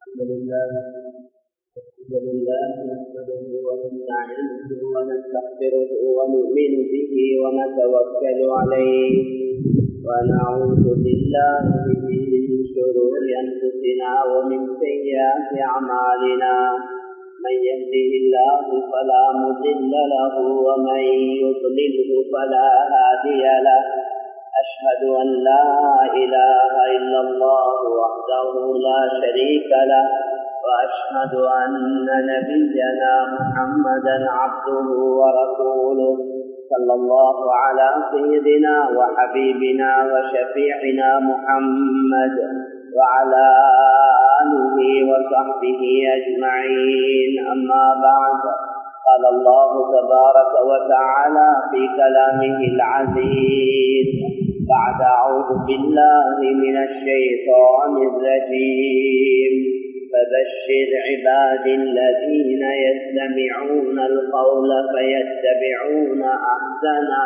الحمد لله الحمد لله نحمده ونستعينه ونستغفره ونؤمن به ونتوكل عليه ونعوذ بالله من شرور انفسنا ومن سيئات اعمالنا من يهده الله فلا مضل له ومن يضلله فلا هادي له أشهد أن لا إله إلا الله وحده لا شريك له وأشهد أن نبينا محمدا عبده ورسوله صلى الله على سيدنا وحبيبنا وشفيعنا محمد وعلى آله وصحبه أجمعين أما بعد قال الله تبارك وتعالى في كلامه العزيز بعد أعوذ بالله من الشيطان الرجيم فبشر عباد الذين يستمعون القول فيتبعون أحسنه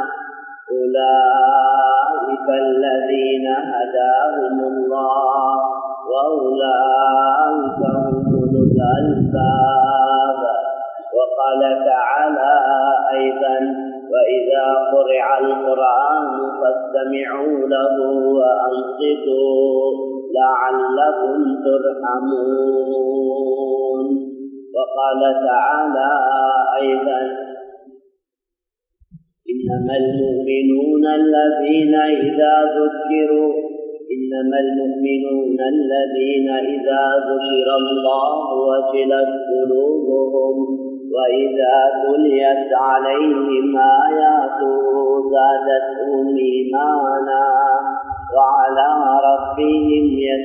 أولئك الذين هداهم الله وأولئك هم أولو الألباب وقال تعالى أيضا وإذا قرع القرآن فاستمعوا له وأنصتوا لعلكم ترحمون وقال تعالى أيضا إنما المؤمنون الذين إذا ذكروا إنما المؤمنون الذين إذا ذكر الله وجلت قلوبهم وإذا تليت عليهم آياته زادتهم إيمانا وعلى ربهم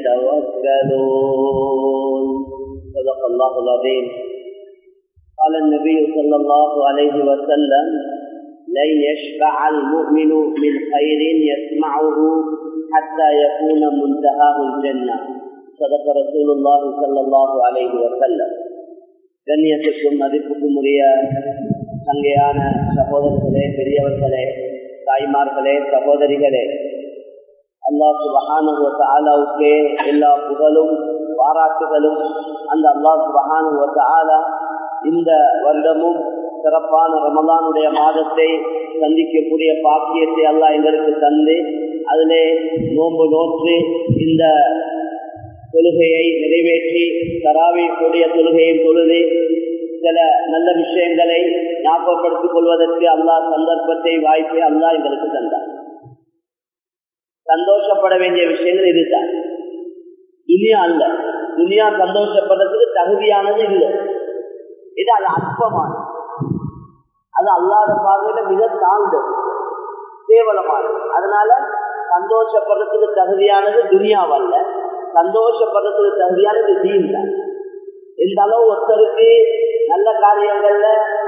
يتوكلون صدق الله العظيم قال النبي صلى الله عليه وسلم لن يشبع المؤمن من خير يسمعه حتى يكون منتهاه الجنة صدق رسول الله صلى الله عليه وسلم கண்ணியத்துக்கும் மதிப்புக்கும் உரிய சங்கையான சகோதரர்களே பெரியவர்களே தாய்மார்களே சகோதரிகளே அல்லாஹ் சுபஹானுவ ஆலாவுக்கே எல்லா புகழும் பாராட்டுகளும் அந்த அல்லாஹ் சுபஹானுவ ஆலா இந்த வருடமும் சிறப்பான ரமலானுடைய மாதத்தை சந்திக்கக்கூடிய பாக்கியத்தை அல்லாஹ் எங்களுக்கு தந்து அதிலே நோன்பு நோற்று இந்த தொழுகையை நிறைவேற்றி தராவிக்கூடிய தொழுகையும் தொழுது சில நல்ல விஷயங்களை ஞாபகப்படுத்திக் கொள்வதற்கு அல்லாஹ் சந்தர்ப்பத்தை வாய்ப்பை அல்லாஹ் எங்களுக்கு தந்தார் சந்தோஷப்பட வேண்டிய விஷயங்கள் இதுதான் துனியா அல்ல துனியா சந்தோஷப்படுறதுக்கு தகுதியானது இல்லை இது அது அற்பமானது அது அல்லாத பார்வையில மிக தாழ்ந்தது கேவலமானது அதனால சந்தோஷப்படுறதுக்கு தகுதியானது துனியாவல்ல சந்தோஷப்படுறதுக்கு தகுதியானது தீன் தான் எந்த அளவு ஒருத்தருக்கு நல்ல காரியங்கள்ல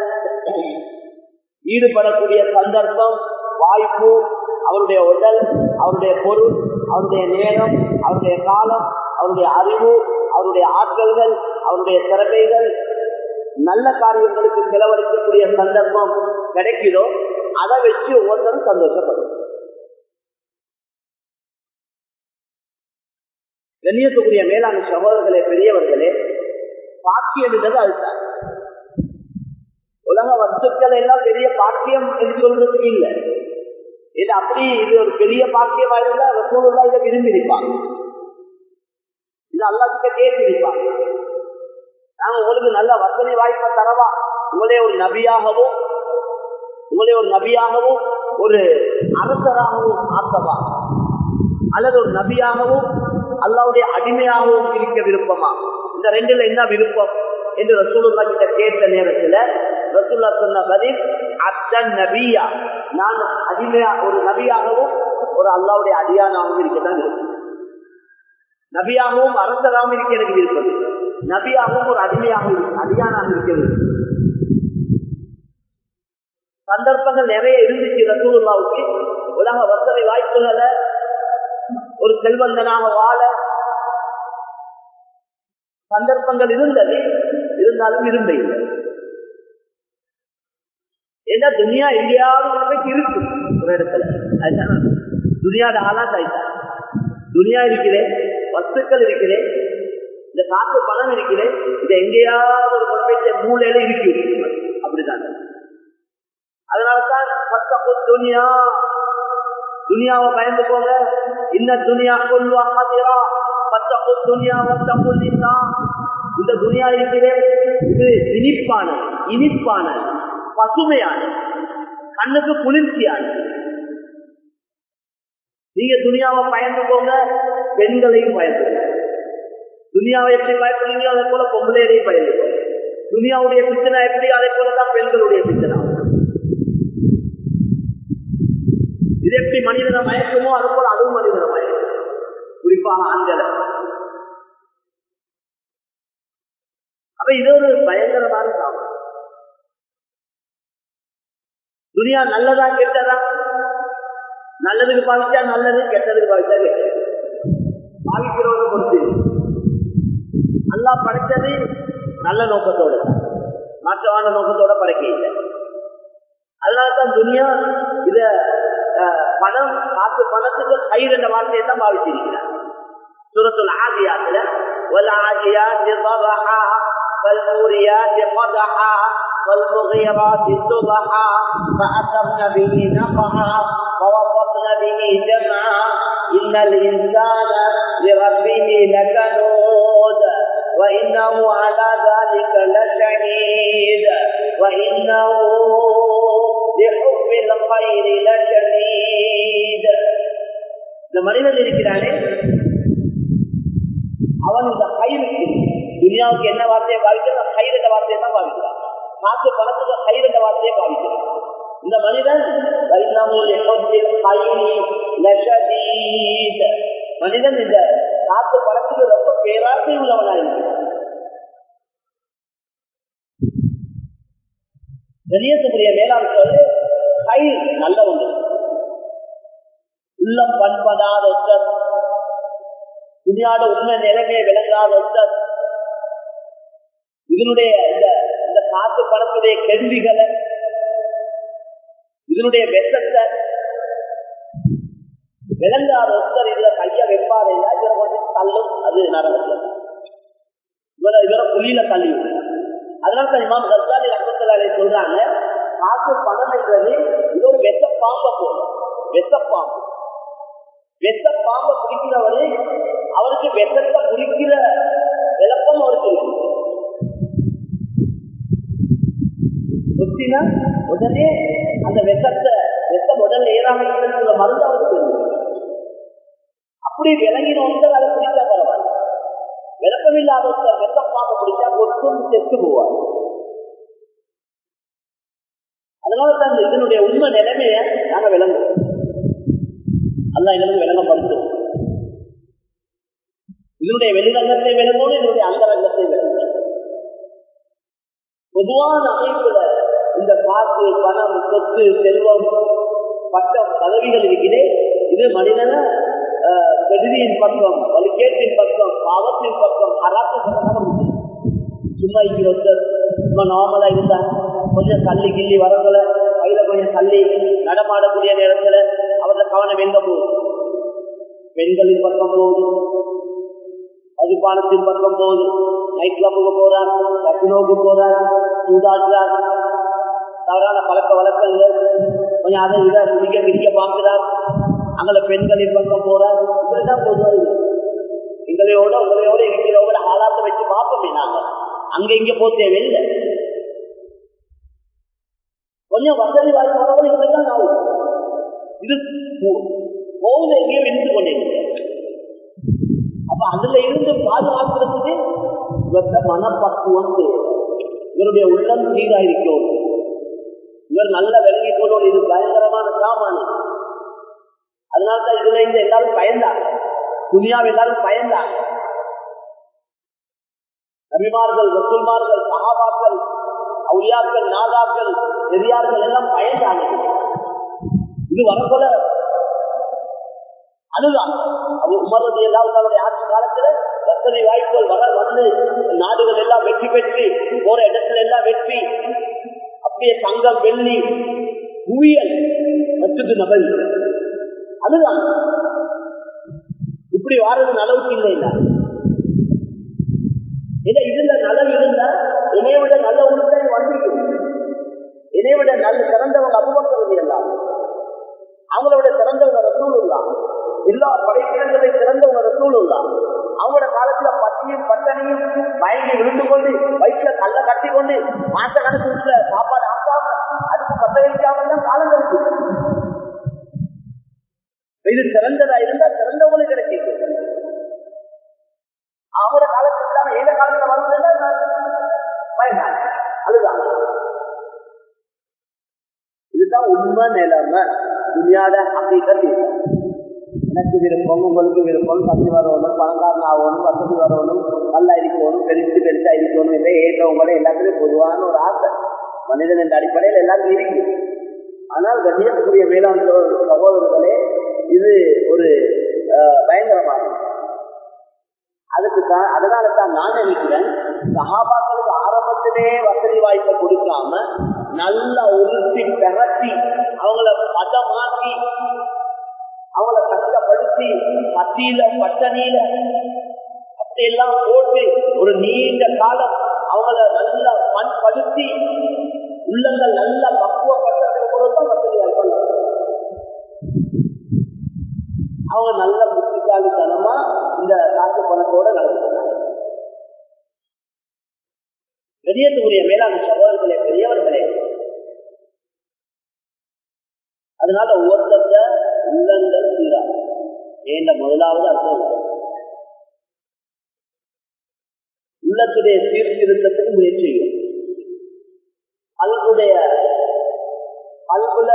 ஈடுபடக்கூடிய சந்தர்ப்பம் வாய்ப்பு அவருடைய உடல் அவருடைய பொருள் அவருடைய நேரம் அவருடைய காலம் அவருடைய அறிவு அவருடைய ஆற்றல்கள் அவருடைய திறமைகள் நல்ல காரியங்களுக்கு செலவழிக்கக்கூடிய சந்தர்ப்பம் கிடைக்குதோ அதை வச்சு ஒவ்வொருத்தரும் சந்தோஷப்படும் கண்ணியத்துக்குரிய மேலான சகோதரர்களே பெரியவர்களே பாக்கியம் என்றது அதுதான் உலக வஸ்துக்கள் எல்லாம் பெரிய பாக்கியம் என்று சொல்றதுக்கு இல்லை இது அப்படி இது ஒரு பெரிய பாக்கியமா இருந்தா ரசூலுல்லா இதை விரும்பி இருப்பாங்க இது அல்லாத்துக்க கேட்டு இருப்பாங்க நாங்க உங்களுக்கு நல்ல வசதி வாய்ப்பை தரவா உங்களே ஒரு நபியாகவும் உங்களே ஒரு நபியாகவும் ஒரு அரசராகவும் ஆசவா அல்லது ஒரு நபியாகவும் அல்லாவுடைய அடிமையாகவும் இருக்க விருப்பமா இந்த ரெண்டுல என்ன விருப்பம் என்று ரசூலுல்லா கிட்ட கேட்ட நேரத்துல ரசூல்லா சொன்ன பதில் அத்தன் நபியா நான் அடிமையா ஒரு நபியாகவும் ஒரு அல்லாவுடைய அடியானாகவும் இருக்கத்தான் விருப்பம் நபியாகவும் அரசராகவும் இருக்க எனக்கு விருப்பம் நபியாகவும் ஒரு அடிமையாகவும் அடியானாக இருக்கிறது சந்தர்ப்பங்கள் நிறைய இருந்துச்சு ரசூலுல்லாவுக்கு உலக வசதி வாய்ப்புகளை ஒரு செல்வந்தனாக வாழ சந்தர்ப்பங்கள் இருந்தது இருந்தாலும் விரும்ப இல்லை ஏன்னா துனியா எங்கேயாவது இருக்கு ஒரு இடத்துல அதுதான் துனியாட ஆளாத் ஆயிட்டா துனியா இருக்கிறேன் வஸ்துக்கள் இருக்கிறேன் இந்த காசு பணம் இருக்குது இது எங்கேயாவது ஒரு குழப்பத்தை மூலையில இருக்கு அப்படிதான் அதனாலதான் பத்தப்பு துனியா துனியாவை பயந்து போங்க இன்ன துனியா கொள்வா ஹாதிரா பத்தப்பு துனியா பத்தப்பு நிசா இந்த துனியா இருக்கிறே இது இனிப்பான இனிப்பான பசுமையான கண்ணுக்கு குளிர்ச்சியான நீங்க துனியாவை பயந்து போங்க பெண்களையும் பயந்து துனியாவை எப்படி பயப்படுறீங்களோ அதே போல பொம்பளையரையும் பயந்து துனியாவுடைய பிச்சனை எப்படி அதே போலதான் பெண்களுடைய பிச்சனை இது எப்படி மனிதனை மயக்குமோ அது போல அதுவும் மனிதனை மயக்கும் குறிப்பாக ஆண்களை அப்ப இது ஒரு பயங்கரமான சாமம் துனியா நல்லதா கெட்டதா நல்லதுக்கு பாவிச்சா நல்லது கெட்டதுக்கு பாவிச்சா கெட்டது பாவிக்கிறவங்க பொறுத்து நல்லா படைச்சது நல்ல நோக்கத்தோட மாற்றமான நோக்கத்தோட படைக்க இல்லை அதனாலதான் துனியா இத பணம் காசு பணத்துக்கு கயிறு என்ற வார்த்தையை தான் பாவிச்சிருக்கிறார் சூரத்துல் ஆதியாத்துல والعاديات ضبحا فالموريات قدحا والمغيرات صبحا فأثرن به نقعا فوسطن به جمعا إن الإنسان لربه لكنود وإنه على ذلك لشهيد وإنه لحب الخير لشديد இந்த மனிதன் இருக்கிறானே அவன் இந்த கயிறுக்கு துனியாவுக்கு என்ன வார்த்தையை பாவிக்கிறான் கயிறு என்ற வார்த்தையை தான் பாவிக்கிறான் காசு பணத்துக்கு கயிறு என்ற வார்த்தையை பாவிக்கிறான் இந்த மனிதன் மனிதன் இந்த காசு பணத்துக்கு ரொம்ப பேராசை உள்ளவனா இருக்கிறான் கணியத்துக்குரிய மேலாண் சொல்லு கயிறு நல்ல ஒன்று உள்ளம் பண்படாத ஒத்தர் துணியாட உண்மை நிலைமையை விளங்காத ஒத்தர் இதனுடைய இந்த இந்த காத்து படத்துடைய கேள்விகளை இதனுடைய வெசத்தை விளங்காத ஒத்தர் இதுல கைய வைப்பாரு இதுல கொஞ்சம் தள்ளும் அது நடந்தது இவரை இவரை புலியில தள்ளி அதனால தான் இமாம் கர்சாலி ரஹமத்துல்லாலே சொல்றாங்க காசு பணம் என்றது இது ஒரு வெத்த பாம்பை போல வெத்த பாம்பு வெத்த பாம்பை பிடிக்கிறவரு அவருக்கு வெத்தத்தை பிடிக்கிற விளக்கம் அவருக்கு இருக்கு கொத்தினா உடனே அந்த வெத்தத்தை வெத்தம் உடனே ஏறாம இருக்கிற மருந்து அவருக்கு இருக்கு அப்படி விளங்கின ஒருத்தர் அதை பிடிச்சா பரவாயில்ல விளக்கம் இல்லாத ஒருத்தர் வெத்தம் பாம்பை பிடிச்சா கொத்தும் செத்து போவார் அதனால தான் இதனுடைய உண்மை நிலைமைய நாங்க விளங்குவோம் அல்ல எங்களுக்கு விளங்கப்படுத்தும் இதனுடைய வெளிரங்கத்தை விளங்கணும் இதனுடைய அந்த ரங்கத்தை விளங்கணும் பொதுவான அமைப்புல இந்த காசு பணம் சொத்து செல்வம் பட்டம் பதவிகள் இருக்கிறே இது மனிதன கெடுதியின் பக்கம் வலிக்கேட்டின் பக்கம் பாவத்தின் பக்கம் ஹராத்தின் சும்மா இங்க ஒருத்தர் சும்மா நார்மலா இருந்தா கொஞ்சம் தள்ளி கிள்ளி வரக்குள்ள கையில கொஞ்சம் தள்ளி நடமாடக்கூடிய நேரத்துல அவரது கவனம் எங்க போகுது பெண்களின் பக்கம் போகுது மதுபானத்தின் பக்கம் போகுது நைட் கிளப்புக்கு போறார் கசினோக்கு போறார் சூதாடுறார் தவறான பழக்க வழக்கங்கள் கொஞ்சம் அதை இதை குடிக்க பிடிக்க பார்க்கிறார் அங்கே பெண்களின் பக்கம் போறார் இப்படிதான் பொதுவாக எங்களையோட உங்களையோட இருக்கிறவங்கள ஆளாத்த வச்சு பார்ப்போமே நாங்க அங்க இங்க போ தேவையில்லை கொஞ்சம் வசதி வாய்ப்பு இப்படிதான் ஆகும் இது போகுது எங்கேயும் இருந்து கொண்டே அப்ப அதுல இருந்து பாதுகாக்கிறதுக்கு இவர்த்த மனப்பக்குவம் தேவை இவருடைய உள்ளம் சீராயிருக்கும் இவர் நல்ல விலகி கொள்ளோடு இது பயங்கரமான சாமானி அதனால்தான் இதுல இருந்து எல்லாரும் பயந்தாங்க துணியாவை எல்லாரும் பயந்தாங்க நபிமார்கள் ரசூல்மார்கள் சகாபாக்கள் அவுளியாக்கள் நாதாக்கள் பெரியார்கள் எல்லாம் பயந்தாங்க இது வரப்போல அதுதான் அது உமரது எல்லாம் தன்னுடைய ஆட்சி காலத்துல வசதி வாய்ப்புகள் வர வந்து நாடுகள் எல்லாம் வெற்றி பெற்று போற இடத்துல எல்லாம் வெற்றி அப்படியே தங்கம் வெள்ளி குவியல் வச்சுட்டு நபல் அதுதான் இப்படி வாரது அளவுக்கு இல்லை இல்ல நல்ல உணர்வை வந்திருக்கும் என்னை விட நல்ல சிறந்தவங்க அபுபக்கரது எல்லாம் அவங்கள விட சிறந்தவங்க ரசூல் இல்லா எல்லா படைப்பிடங்களை சிறந்தவங்க ரசூல் இல்லா அவங்களோட காலத்துல பட்டியும் பட்டனையும் மயங்கி விழுந்து கொண்டு வயிற்றுல கல்ல கட்டி கொண்டு மாச கணக்கு வீட்டுல சாப்பாடு ஆக்காம அதுக்கு பத்த வைக்காம தான் காலம் இருக்கு இது சிறந்ததா இருந்தா சிறந்தவங்களுக்கு கிடைக்கும் அவங்களோட காலத்துல இல்லாம எந்த காலத்துல வந்ததுன்னா பயந்தாங்க அதுதான் இதுதான் உண்மை நிலைமை துணியாட அப்படி எனக்கு விருப்பம் உங்களுக்கு விருப்பம் தம்பி வரணும் பணக்காரன் ஆகணும் வசதி வரணும் நல்லா இருக்கணும் பெருசு பெருசா இருக்கணும் இல்லை ஏற்றவங்களே எல்லாத்துலயும் பொதுவான ஒரு ஆசை மனிதன் என்ற அடிப்படையில் எல்லாத்துக்கும் இருக்கு ஆனால் கண்ணியத்துக்குரிய மேலாண் சகோதரர்களே இது ஒரு பயங்கரமானது அதுக்கு தான் அதனால தான் நான் நினைக்கிறேன் சகாபாக்களுக்கு ஆரம்பத்திலே வசதி வாய்ப்பை கொடுக்காம நல்லா உருட்டி பெரட்டி அவங்கள பதமாக்கி அவங்கள கஷ்டப்படுத்தி பத்தியில பட்டணியில அப்படியெல்லாம் போட்டு ஒரு நீண்ட காலம் அவங்கள நல்லா பண்படுத்தி உள்ளங்கள் நல்லா பக்குவப்பட்டதுக்கு பொறுத்தான் வசதி வாய்ப்பு அவங்க நல்ல புத்திசாலித்தனமா இந்த காசு பணத்தோட நடந்துக்கிறாங்க பெரியத்துக்குரிய மேலாண் சகோதரர்களே பெரியவர்களே அதனால ஒவ்வொருத்த உள்ளங்கள் சீரா ஏண்ட முதலாவது அர்த்தம் உள்ளத்துடைய சீர்திருத்தத்துக்கு முயற்சி செய்யும் அல்குடைய அல்குல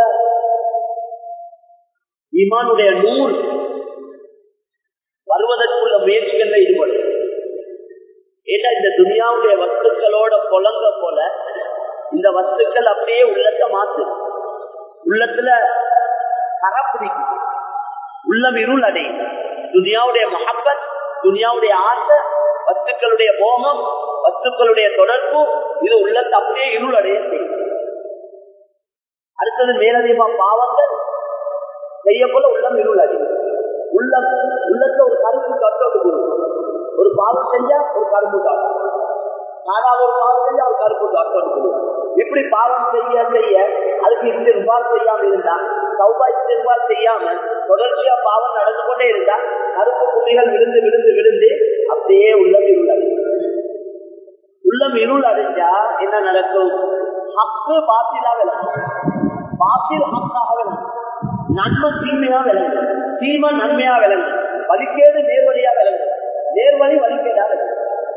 ஈமானுடைய நூல் வருவதற்குள்ள முயற்சிகள்ல ஈடுபடும் ஏன்னா இந்த துனியாவுடைய வஸ்துக்களோட புலங்க போல இந்த வஸ்துக்கள் அப்படியே உள்ளத்தை மாத்து உள்ளத்துல கரப்பிடிக்கும் உள்ளம் இருள் அடையும் துனியாவுடைய மகப்பத் துனியாவுடைய ஆசை வஸ்துக்களுடைய மோகம் வஸ்துக்களுடைய தொடர்பு இது உள்ளத்தை அப்படியே இருள் அடைய செய்யும் அடுத்தது மேலதிகமா பாவங்கள் செய்ய போல உள்ளம் இருள் அடையும் உள்ளம் உள்ளத்தை ஒரு கருப்பு கட்டோடு கொடுக்கும் ஒரு பாவம் செஞ்சா ஒரு கருப்பு காட்டும் நாலாவது ஒரு பாவம் செஞ்சா ஒரு கருப்பு காட்டோடு கொடுக்கும் இப்படி பாவம் செய்ய செய்ய அதுக்கு இஸ்திருபால் செய்யாம இருந்தா சௌபா இஸ்திருபால் செய்யாம தொடர்ச்சியா பாவம் நடந்து கொண்டே இருந்தா கருப்பு புள்ளிகள் விழுந்து விழுந்து விழுந்து அப்படியே உள்ளம் இருள் அடையும் உள்ளம் இருள் அடைஞ்சா என்ன நடக்கும் ஹக்கு பாத்திலா விளங்கும் பாத்தில் ஹக்காக விளங்கும் நன்மை தீமையா விளங்கும் தீமை நன்மையா விளங்கும் வலிக்கேடு நேர்வழியா விளங்கும் நேர்வழி வலிக்கேடா விளங்கும்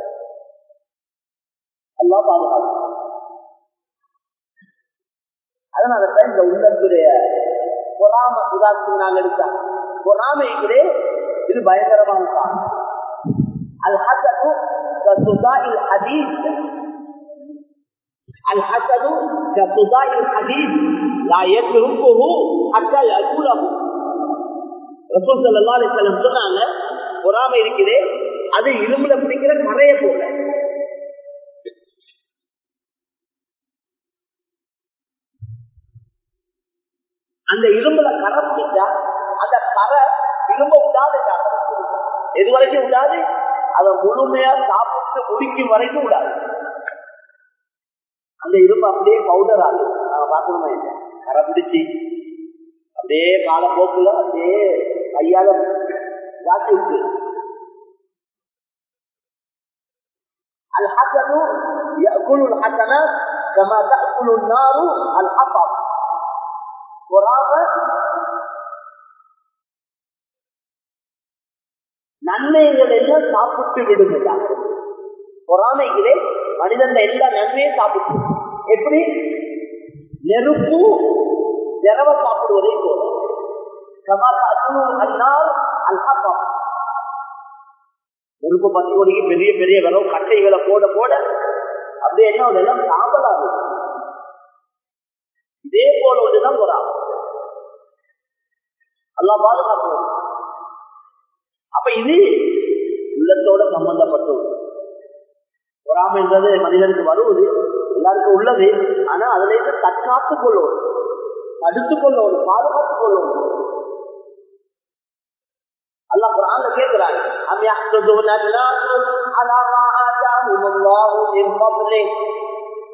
அல்லா பாதுகாப்பு அதனாலதான் இந்த உள்ளத்துடைய பொறாம உதாரணத்துக்கு நாங்க எடுத்தா பொறாமைகளே இது பயங்கரமான காரணம் அல் ஹசது கசுதாயில் ஹதீஸ் அல் ஹசது கசுதாயில் ஹதீஸ் லா யக்ருஹு ஹத்தா யகுலஹு ரசூல் ஸல்லல்லாஹு அலைஹி வஸல்லம் சொன்னாங்க பொறாமை இருக்குதே அது இரும்புல பிடிக்கிற கரையை போல அந்த இரும்புல கரை பிடிச்சா அந்த கரை இரும்ப விடாது எது வரைக்கும் விடாது அதை முழுமையா சாப்பிட்டு முடிக்கும் வரைக்கும் விடாது அந்த இரும்பு அப்படியே பவுடர் ஆகும் நாம பார்க்கணுமா இல்லை கரை பிடிச்சி அப்படியே காலப்போக்குல அப்படியே கையால காட்டி விட்டு الحسن يأكل الحسنات كما تأكل النار الحطب பொறாம நன்மைகள் எல்லாம் சாப்பிட்டு விடுகிறார் பொறாமைகளே மனிதன் எல்லா நன்மையும் சாப்பிட்டு எப்படி நெருப்பு திரவ சாப்பிடுவதை போல நெருப்பு பத்தி கொடிக்கு பெரிய பெரிய விரவு கட்டைகளை போட போட அப்படியே என்ன எல்லாம் சாம்பலாகுது இதே போல ஒன்றுதான் பொறாமை அல்லா பாதுகாக்கணும் அப்ப இது உள்ளத்தோட சம்பந்தப்பட்டது பொறாமைன்றது மனிதனுக்கு வருவது எல்லாருக்கும் உள்ளது ஆனா அதுல இருந்து தற்காத்துக் கொள்ளணும் தடுத்துக் கொள்ளணும் பாதுகாத்துக் கொள்ளணும் அல்லா குரான்ல கேட்கிறாங்க அம் يحسدون الناس على ما آتاهم الله من فضله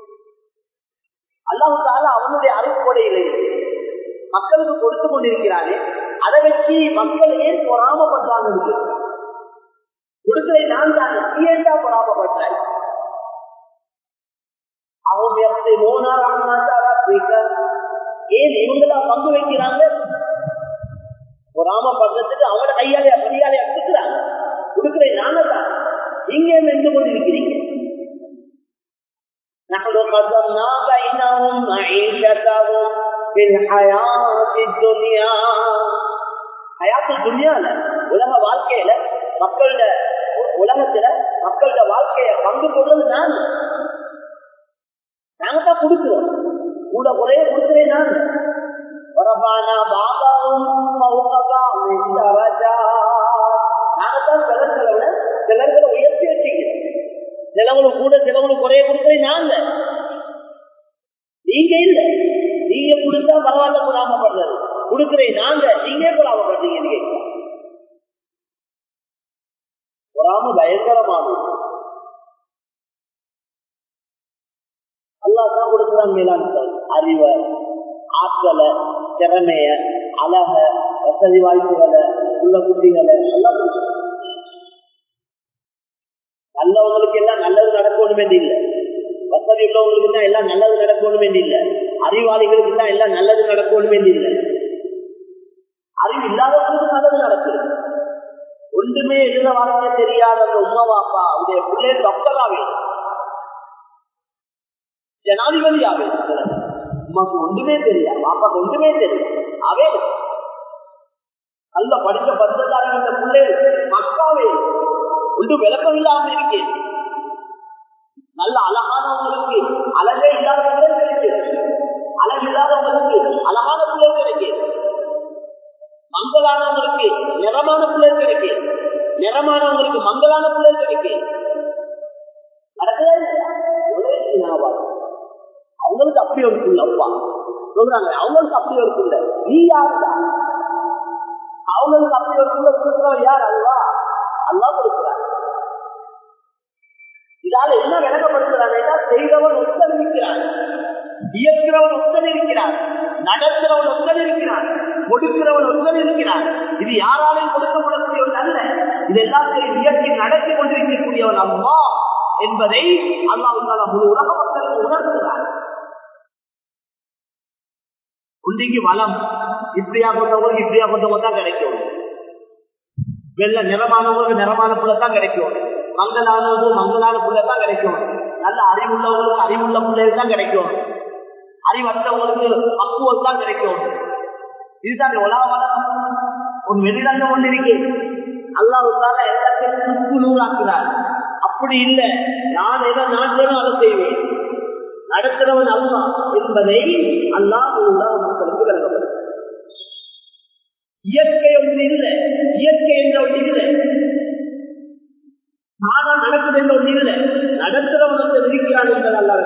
அல்லாஹால அவனுடைய அரைக்கொடையிலே மக்களுக்கு கொடுத்து கொண்டிருக்கிறானே அதை வச்சு மக்கள் ஏன் பொறாமப்படுறாங்க கொடுக்கலை நான் தான் நீ ஏன் தான் பொறாமப்படுறாய் அவங்க எப்படி மூணார் ஏன் இவங்கதான் பங்கு வைக்கிறாங்க பொறாமப்படுறதுக்கு அவங்களோட கையாலே பணியாலே கொடுக்குறாங்க கொடுக்கிறேன் நாங்க தான் நீங்க நின்று கொண்டிருக்கிறீங்க نحن قدرنا بينهم معيشتهم في الحياة الدنيا حياة الدنيا உலக வாழ்க்கையில மக்களோட உலகத்துல மக்களோட வாழ்க்கைய பங்கு போடுறது நான் நாங்க தான் கொடுக்கிறோம் கூட குறைய கொடுக்கிறேன் நான் ورفعنا بعضهم فوق بعض درجات நாங்கத்தான் சிலர்களை விட சிலர்களை உயர்த்தி வச்சுக்கிறோம் சிலவங்களுக்கு கூட சிலவங்களுக்கு குறைய கொடுக்கிறேன் நாங்க நீங்க இல்ல நீங்க கொடுத்தா பரவாயில்ல குணாமப்படுறது கொடுக்கிறேன் நாங்க நீங்க குணாமப்படுறீங்க நீங்க பொறாம பயங்கரமானது அல்லா தான் கொடுக்குறான் மேலாண் அறிவை ஆற்றலை திறமைய அழக வசதி வாய்ப்புகளை உள்ள குட்டிகளை எல்லாம் கொடுக்குறான் நல்லவங்களுக்கு எல்லாம் நல்லது நடக்கணும் வேண்டி இல்லை வசதி உள்ளவங்களுக்கு தான் எல்லாம் நல்லது நடக்கணும் வேண்டி இல்லை அறிவாளிகளுக்கு தான் எல்லாம் நல்லது நடக்கணும் வேண்டி இல்லை அறிவு இல்லாதவங்களுக்கு நல்லது நடக்குது ஒன்றுமே எழுத வாழ்க்கை தெரியாத அந்த உமா பாப்பா அவருடைய பிள்ளை டாக்டராவே ஜனாதிபதியாவே உமாக்கு ஒன்றுமே தெரியாது பாப்பாக்கு ஒன்றுமே தெரியாது அவே நல்ல படித்த பத்ததாரி இந்த பிள்ளை மக்காவே ஒன்று விளக்கம் இல்லாம இருக்கேன் நல்ல அழகானவங்களுக்கு அழகே இல்லாதவங்களே கிடைக்கும் அழகு இல்லாதவங்களுக்கு அழகான பிள்ளை கிடைக்கும் மங்களானவங்களுக்கு நிறமான பிள்ளை கிடைக்கும் நிறமானவங்களுக்கு மங்களான பிள்ளை கிடைக்கும் அவங்களுக்கு அப்படி ஒரு புள்ள அப்பா சொல்றாங்க அவங்களுக்கு அப்படி ஒரு புள்ள நீ யாருதான் அவங்களுக்கு அப்படி ஒரு புள்ள கொடுக்கிறவன் யார் அல்லவா அல்லா கொடுக்கிறார் இதால என்ன விளக்கப்படுத்துறாங்க செய்தவன் ஒத்தன் இருக்கிறான் இயக்கிறவன் ஒத்தன் இருக்கிறான் நடக்கிறவன் ஒத்தன் இருக்கிறான் கொடுக்கிறவன் ஒத்தன் இருக்கிறான் இது யாராலையும் கொடுக்கப்படக்கூடியவன் அல்ல இது எல்லாத்தையும் இயற்கை நடத்தி கொண்டிருக்கக்கூடியவன் அம்மா என்பதை அல்லாவுக்கான முழு உலக மக்களுக்கு உணர்த்துகிறார் உண்டிக்கு வளம் இப்படியா கொண்டவங்க இப்படியா கொண்டவங்க தான் கிடைக்கும் வெள்ள நிறமானவங்களுக்கு நிறமான புள்ள தான் கிடைக்கும் மங்களானவங்களுக்கு மங்களான புள்ள தான் கிடைக்கும் நல்ல அறிவுள்ளவங்களுக்கு அறிவுள்ள பிள்ளைகள் தான் கிடைக்கும் அறிவற்றவங்களுக்கு பக்குவம் தான் கிடைக்கும் இதுதான் உலகம் ஒரு வெளிரங்கம் ஒன்று இருக்கு அல்லாவுக்காக எல்லாத்தையும் சுக்கு நூறாக்குறார் அப்படி இல்லை நான் எதை நாட்டிலும் அதை செய்வேன் நடத்துறவன் அல்லா என்பதை அல்லாஹ் உலக மக்களுக்கு விளக்கப்படும் இயற்கை ஒன்று இல்லை இயற்கை என்ற ஒன்று இல்லை நானா நடக்குது என்ற ஒன்று இல்லை நடத்துறவன் வந்து இருக்கிறான் என்பது அல்லா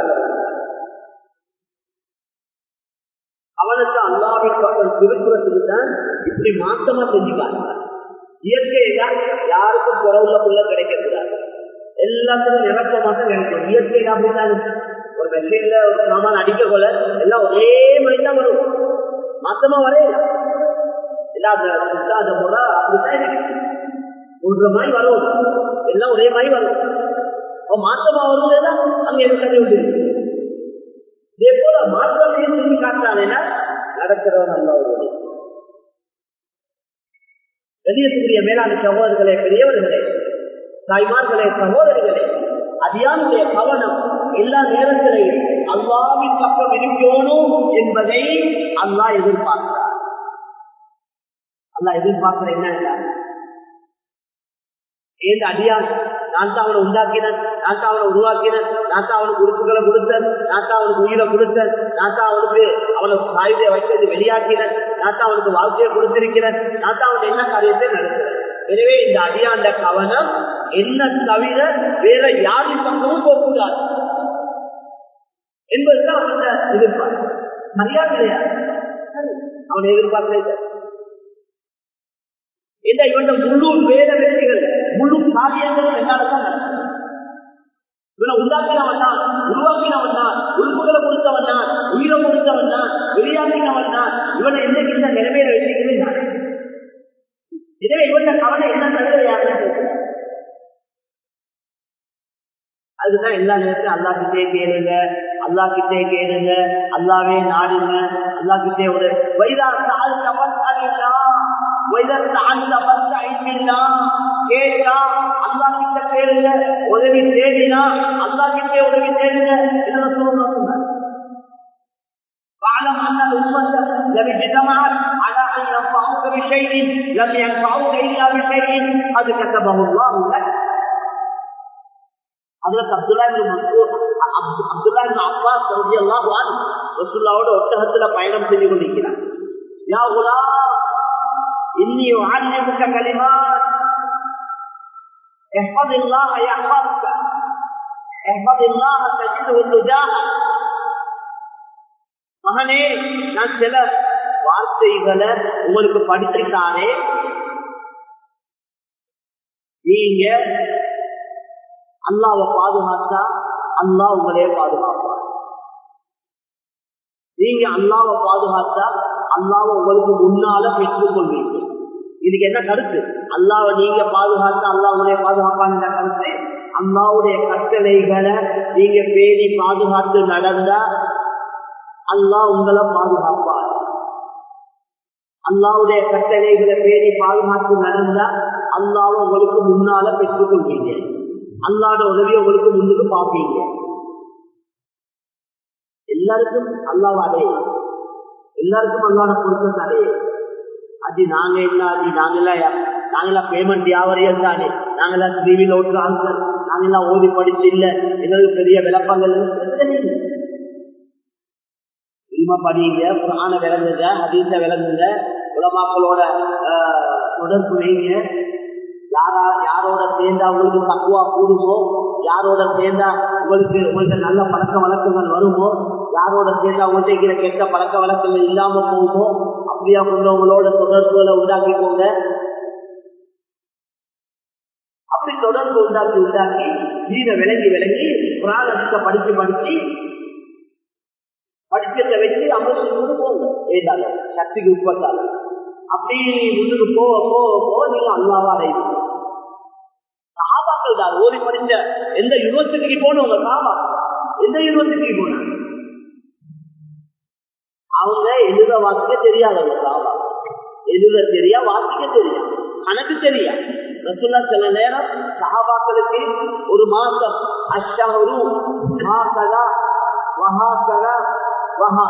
அவனுக்கு அல்லாவின் பக்கம் திருப்புறத்துக்கு தான் இப்படி மாற்றமா செஞ்சுக்காங்க இயற்கையா யாருக்கும் குறவுள்ள புள்ள கிடைக்கக்கூடாது எல்லாத்துக்கும் நிரப்பமாக கிடைக்கும் இயற்கை அப்படித்தான் ஒரு மெஷின்ல ஒரு சாமான் அடிக்க போல எல்லாம் ஒரே மாதிரி தான் வரும் மாத்தமா வரையல இல்லாத முறை அப்படித்தான் ஒன்ற மாதிரி வரும் எல்லாம் ஒரே மாதிரி வரும் மாற்றமா வரும்போது அங்க எனக்கு தண்ணி விட்டு இதே போல மாற்றம் செஞ்சு காட்டுறாங்கன்னா நடக்கிறவன் நல்ல ஒரு வெளியக்கூடிய மேலான சகோதரர்களே பெரியவர்களே தாய்மார்களே சகோதரிகளே அதியானுடைய கவனம் எல்லா நேரத்திலையும் அல்லாவின் பக்கம் இருக்கணும் என்பதை அல்லா எதிர்பார்க்கிறார் அல்லா எதிர்பார்க்கிற என்ன ஏன் அடியான் நான் தான் அவனை உண்டாக்கினேன் நான் தான் அவனை உருவாக்கினேன் நான் தான் அவனுக்கு உறுப்புகளை கொடுத்தேன் நான் தான் அவனுக்கு உயிரை கொடுத்தேன் நான் தான் அவனுக்கு அவனை சாயுதை வைத்தது வெளியாக்கினேன் நான் தான் அவனுக்கு வாழ்க்கையை கொடுத்திருக்கிறேன் நான் தான் அவன் என்ன காரியத்தை நடத்துறேன் எனவே இந்த அடியாண்ட கவனம் என்ன தவிர வேற யாரின் பக்கமும் போகக்கூடாது என்பதுதான் அவனோட எதிர்பார்ப்பு மரியாதை கிடையாது அவனை எதிர்பார்க்கல இந்த இவன் முழு வேத வெற்றிகள் முழு காரியங்களும் என்னால்தான் இவனை உண்டாக்கினவன் தான் உருவாக்கினவன் தான் உறுப்புகளை கொடுத்தவன் தான் உயிரை கொடுத்தவன் தான் வெளியாக்கினவன் தான் இவனை என்னைக்கு இந்த நிலைமையில வச்சிருக்கிறேன் நான் எனவே இவன் கவலை என்ன தவிர யாருன்னு அதுதான் எல்லா நேரத்திலும் அல்லா கிட்டே கேளுங்க அல்லா கிட்டே கேளுங்க அல்லாவே நாடுங்க அல்லா கிட்டே ஒரு வைதா சால் தபஸ்ஸலில்லா வைதா சால் தபஸ்ஸலில்லா கேட்டா அல்லா கிட்ட கேளுங்க உதவி தேடினா அல்லா கிட்டே உதவி தேடுங்க என்ன சொல்லுங்க واعلم ان الامه لم اجتمعت على ان ينفعوك بشيء لم ينفعوك الا بشيء قد كتبه الله لك அதுல அப்துல்லா அப்துல்லா அப்பாஸ் ரவி எல்லாம் ரசுல்லாவோட ஒட்டகத்துல பயணம் செய்து கொண்டிருக்கிறார் யா குலா இன்னி உஅல்லிமுக கலிமாத் احفظ الله يحفظك احفظ الله تجده تجاهك மகனே நான் சில வார்த்தைகளை உங்களுக்கு படிச்சுட்டானே நீங்க அல்லாவை பாதுகாத்தா அல்லா உங்களே பாதுகாப்பார் நீங்க அல்லாவை பாதுகாத்தா அல்லாவை உங்களுக்கு முன்னால பெற்றுக் கொள்வீங்க இதுக்கு என்ன கருத்து அல்லாவை நீங்க பாதுகாத்தா அல்லா உங்களே பாதுகாப்பாங்க கருத்து அல்லாவுடைய கட்டளைகளை நீங்க பேணி பாதுகாத்து நடந்தா அல்லா உங்களை பாதுகாப்பார் அல்லாவுடைய கட்டளைகளை பேணி பாதுகாத்து நடந்தா அல்லாவை உங்களுக்கு முன்னால பெற்றுக் கொள்வீங்க அல்லாட உதவி உங்களுக்கு முன்னுக்கு பார்ப்பீங்க எல்லாருக்கும் அல்லாவ அடே எல்லாருக்கும் அல்லாட பொருத்தம் அடே அது நாங்க என்ன அது நாங்கெல்லாம் நாங்கெல்லாம் பேமெண்ட் வியாபாரியம் தானே நாங்கெல்லாம் டிவியில் ஓட்டுறாங்க நாங்கெல்லாம் ஓதி படிச்சு இல்ல எங்களுக்கு பெரிய விளப்பங்கள் இல்ம படிங்க புராண விளங்குங்க ஹதீச விளங்குங்க உலமாக்களோட தொடர்பு வைங்க யாரா யாரோட சேர்ந்தா உங்களுக்கு தக்குவா கூடுமோ யாரோட சேர்ந்தா உங்களுக்கு உங்களுக்கு நல்ல பழக்க வழக்கங்கள் வருமோ யாரோட சேர்ந்தா உங்களுக்கு இருக்கிற கெட்ட பழக்க வழக்கங்கள் இல்லாம போகுமோ அப்படியா கொண்டவங்களோட தொடர்புகளை உண்டாக்கிக்கோங்க அப்படி தொடர்பு உண்டாக்கி உண்டாக்கி வீர விளங்கி விளங்கி புராணத்தை படிச்சு படிச்சு படிச்சதை வச்சு அமர்ந்து போங்க ஏதாங்க சக்திக்கு உட்பட்டாலும் அப்படி முன்னுக்கு போக போக போக நீங்க அல்லாவா அடைவீங்க சாபாக்கள் தான் ஓடி படிச்ச எந்த யூனிவர்சிட்டிக்கு போனவங்க சாபா எந்த யூனிவர்சிட்டிக்கு போனாங்க அவங்க எழுத வாசிக்க தெரியாதவங்க சாபா எழுத தெரியா வாசிக்க தெரியா கணக்கு தெரியா ரசுல்லா சில நேரம் சஹாபாக்களுக்கு ஒரு மாசம் அஷாரு மாசலா வஹாசலா வஹா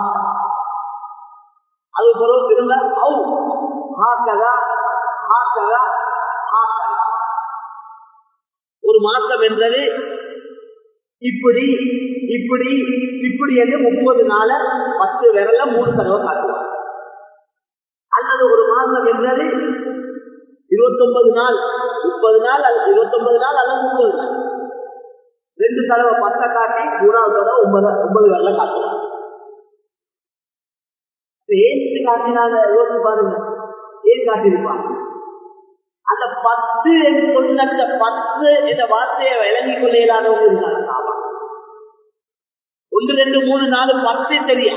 அது பிறகு திரும்ப அவு ஹாக்கதா ஹாக்கதா ஹாக்கதா ஒரு மாசம் என்றது இப்படி இப்படி இப்படி என்று முப்பது நாள பத்து விரல மூணு தடவை காட்டுவார் அல்லது ஒரு மாசம் என்றது இருபத்தி ஒன்பது நாள் முப்பது நாள் அல்லது இருபத்தி ஒன்பது நாள் அல்லது முப்பது நாள் ரெண்டு தடவை பத்தை காட்டி மூணாவது தடவை ஒன்பது ஒன்பது விரல காட்டுவார் ஏன் காட்டினாங்க யோசிச்சு பாருங்க ஏன் காட்டியிருப்பாங்க அந்த பத்து என்று சொன்ன அந்த பத்து என்ற வார்த்தையை விளங்கி கொள்ள இயலாதவங்க இருந்தாங்க சாபா ஒன்று ரெண்டு மூணு நாலு பத்து தெரியா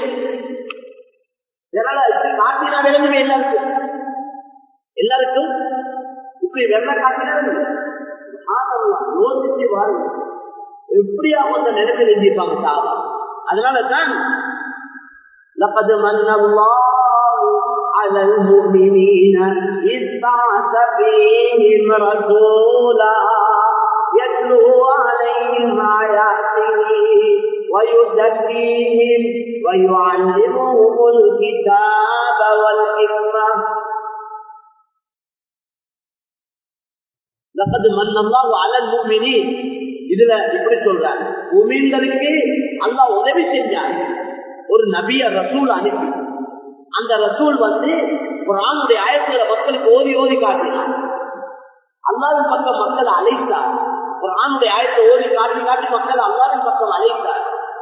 காட்டினா விளங்குமே எல்லாருக்கும் எல்லாருக்கும் இப்படி வெள்ள காட்டினா யோசிச்சு பாருங்க எப்படியா அந்த நிலைமையில் எழுதியிருப்பாங்க சாபா அதனால தான் لقد من الله على المؤمنين إذ بعث فيهم رسولا يتلو عليهم آياته ويزكيهم ويعلمهم الكتاب والحكمة لقد من الله على المؤمنين இதுல இப்படி சொல்றாங்க உமீன்களுக்கு அல்லாஹ் உதவி செஞ்சாங்க ஒரு நபிய ரசூல் அனுப்பி அந்த ரசூல் வந்து குரானுடைய ஆயத்துல மக்களுக்கு ஓதி ஓதி காட்டினார் அல்லாவின் பக்கம் மக்களை அழைத்தார் குரானுடைய ஆயத்தை ஓதி காட்டி காட்டி மக்களை அல்லாவின் பக்கம் அழைத்தார்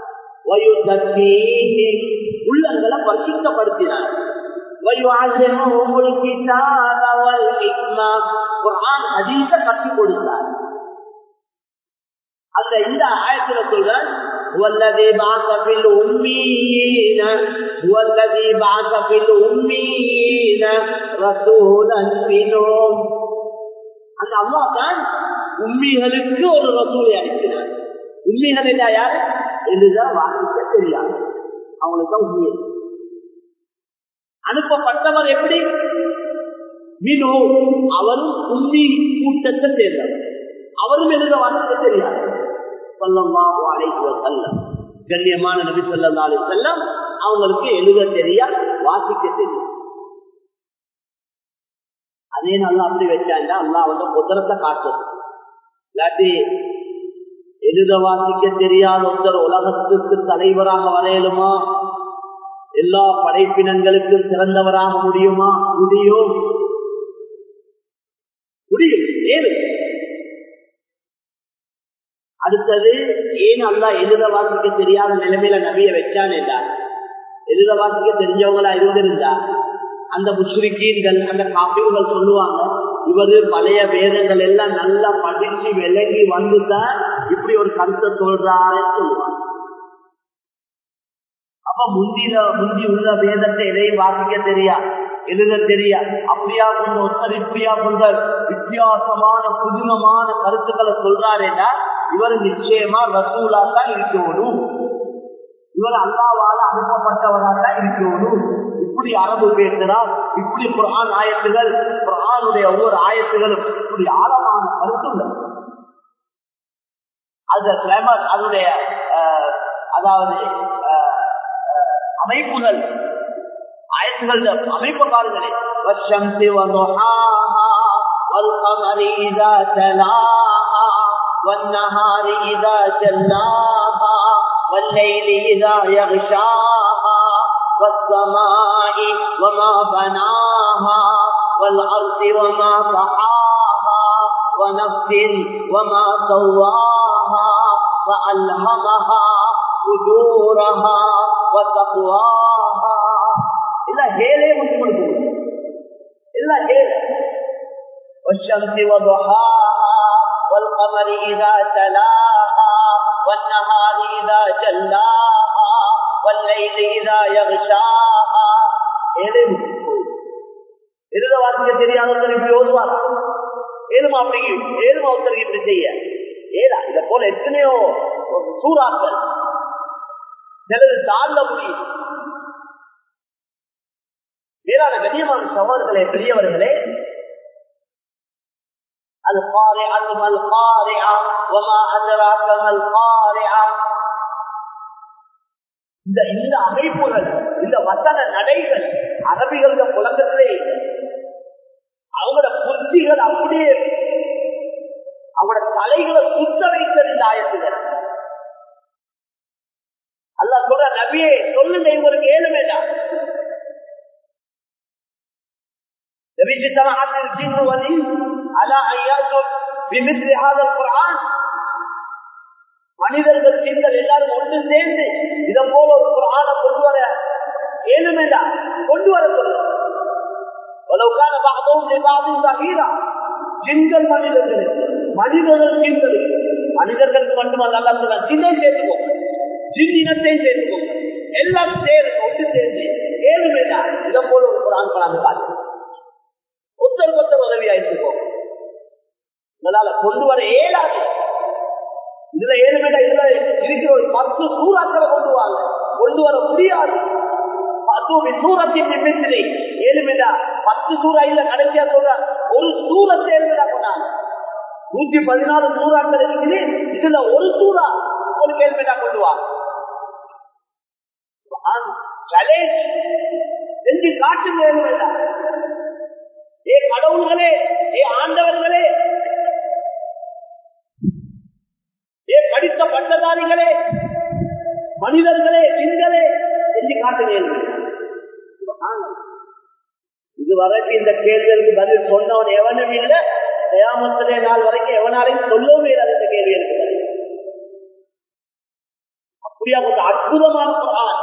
உள்ளங்களை பரிசுத்தப்படுத்தினார் கற்றுக் கொடுத்தார் அந்த இந்த ஆயத்துல சொல்ற والذي بعث في الأمين هو الذي بعث في الأمين رسولا منهم அந்த அல்லாஹ் தான் உண்மைகளுக்கு ஒரு ரசூலை அனுப்பினார் உண்மைகள் இல்ல யார் எழுதான் வாசிக்க தெரியாது அவங்களுக்கு தான் உண்மை அனுப்பப்பட்டவர் எப்படி மினோ அவரும் உண்மை கூட்டத்தை சேர்ந்தவர் அவரும் எழுத வாசிக்க தெரியாது சொல்லம்மாவோ அழைக்குவ செல்லம் கண்ணியமான நபி சொல்லி செல்லம் அவங்களுக்கு எழுத தெரியா வாசிக்க தெரியும் அதே நல்லா அப்படி வச்சாண்டா அல்லா வந்து குதிரத்தை காட்டுறது இல்லாட்டி எழுத வாசிக்க தெரியாத ஒருத்தர் உலகத்துக்கு தலைவராக வரையலுமா எல்லா படைப்பினங்களுக்கும் சிறந்தவராக முடியுமா முடியும் முடியும் ஏது அடுத்தது ஏன் அல்லா எழுத வாசிக்க தெரியாத நிலைமையில நபிய வச்சான் என்றார் எழுத வாசிக்க தெரிஞ்சவங்களா இருந்திருந்தா அந்த முஸ்லிக்கீன்கள் அந்த காப்பீர்கள் சொல்லுவாங்க இவரு பழைய வேதங்கள் எல்லாம் நல்லா படிச்சு விலகி வந்துதான் இப்படி ஒரு கருத்தை சொல்றாருன்னு சொல்லுவாங்க அப்ப முந்தில முந்தி உள்ள வேதத்தை எதையும் வாசிக்க தெரியா எழுத தெரியா அப்படியா கொண்ட ஒருத்தர் இப்படியா கொண்ட வித்தியாசமான புதுமமான கருத்துக்களை சொல்றாருன்னா இவர் நிச்சயமா ரசூலா தான் இருக்கணும் இவர் அல்லாவால அனுப்பப்பட்டவராக தான் இருக்கணும் இப்படி அரபு பேசுறார் இப்படி குரான் ஆயத்துகள் குரானுடைய ஒவ்வொரு ஆயத்துகளும் இப்படி ஆழமான கருத்துங்கள் அந்த கிராமர் அதனுடைய அதாவது அமைப்புகள் ஆயத்துகள் அமைப்பு பாருங்களே والشمس وضحاها والقمر إذا تلاها والنهار إذا جلاها والليل إذا يغشاها والسماء وما بناها والأرض وما طحاها ونفس وما سواها وألهمها فجورها وتقواها إلا هيلي مسلم إلا هيلي والشمس وضحاها والقمر إذا تلاها والنهار إذا جلاها والليل إذا يغشاها هيلي مسلم எழுத வாசிக்க தெரியாதவர்கள் இப்படி ஓதுவார் ஏழுமா அப்படி ஏழுமா ஒருத்தருக்கு இப்படி செய்ய ஏதா இத போல எத்தனையோ சூறாக்கள் சிலது தாண்ட முடியும் மேலான கண்ணியமான சவால்களே பெரியவர்களே القارعة ما القارعة وما أدراك ما القارعة இந்த இந்த அமைப்புகள் இந்த வசன நடைகள் அரபிகள புலகத்திலே அவங்களோட புத்திகள் அப்படியே அவங்களோட தலைகளை சுத்த வைத்தது இந்த ஆயத்துகள் அல்ல சொல்ற நபியே சொல்லுங்க இவங்களுக்கு ஏழுமேடா نبي جماعة الجن والإنس على أن يأتوا بمثل هذا القرآن மனிதர்கள் பெண்கள் எல்லாரும் ஒன்று சேர்ந்து இதை போல ஒரு குரான கொண்டு வர ஏழுமேடா கொண்டு வர சொல்லுங்க உலவுக்கான பாகவும் நிர்வாகம் சகீரா ஜின்கள் மனிதர்களுக்கு மனிதர்கள் ஜின்களுக்கு மனிதர்களுக்கு மட்டுமல்ல அல்ல சொல்ல ஜின்னை சேர்த்துக்கோங்க ஜின் இனத்தையும் சேர்த்துக்கோங்க எல்லாம் சேர்ந்து ஒன்று சேர்ந்து ஏழுமேடா இதை போல ஒரு குரான் குரான் பார்த்து ஒருத்தர் ஒருத்தர் உதவியா இருந்துக்கோங்க உங்களால கொண்டு வர இயலாது இதுல ஏழுமேடா இதுல இருக்கிற ஒரு பத்து சூறாக்களை கொண்டு வாங்க கொண்டு வர முடியாது சூரத்தின் நிமிஷத்திலே ஏழுமேடா பத்து சூறா இல்ல கடைசியா சொல்ற ஒரு சூரத்தை ஏழுமேடா கொண்டாங்க நூத்தி பதினாலு சூறாக்கள் இருக்குது இதுல ஒரு சூறா ஒரு கேள்விடா கொண்டு வாங்க செஞ்சு காட்டுங்க ஏழுமேடா ஏ கடவுள்களே ஏ ஆண்டவர்களே ஏ படித்த பட்டதாரிகளே மனிதர்களே பெண்களே செஞ்சு காட்டுங்க இதுவரைக்கும் இந்த கேள்விகளுக்கு பதில் சொன்னவன் எவனும் இல்லை தயாமத்திலே நாள் வரைக்கும் எவனாலையும் சொல்லவும் இல்லாத இந்த கேள்விகளுக்கு பதில் அப்படியா கொஞ்சம் அற்புதமான குரான்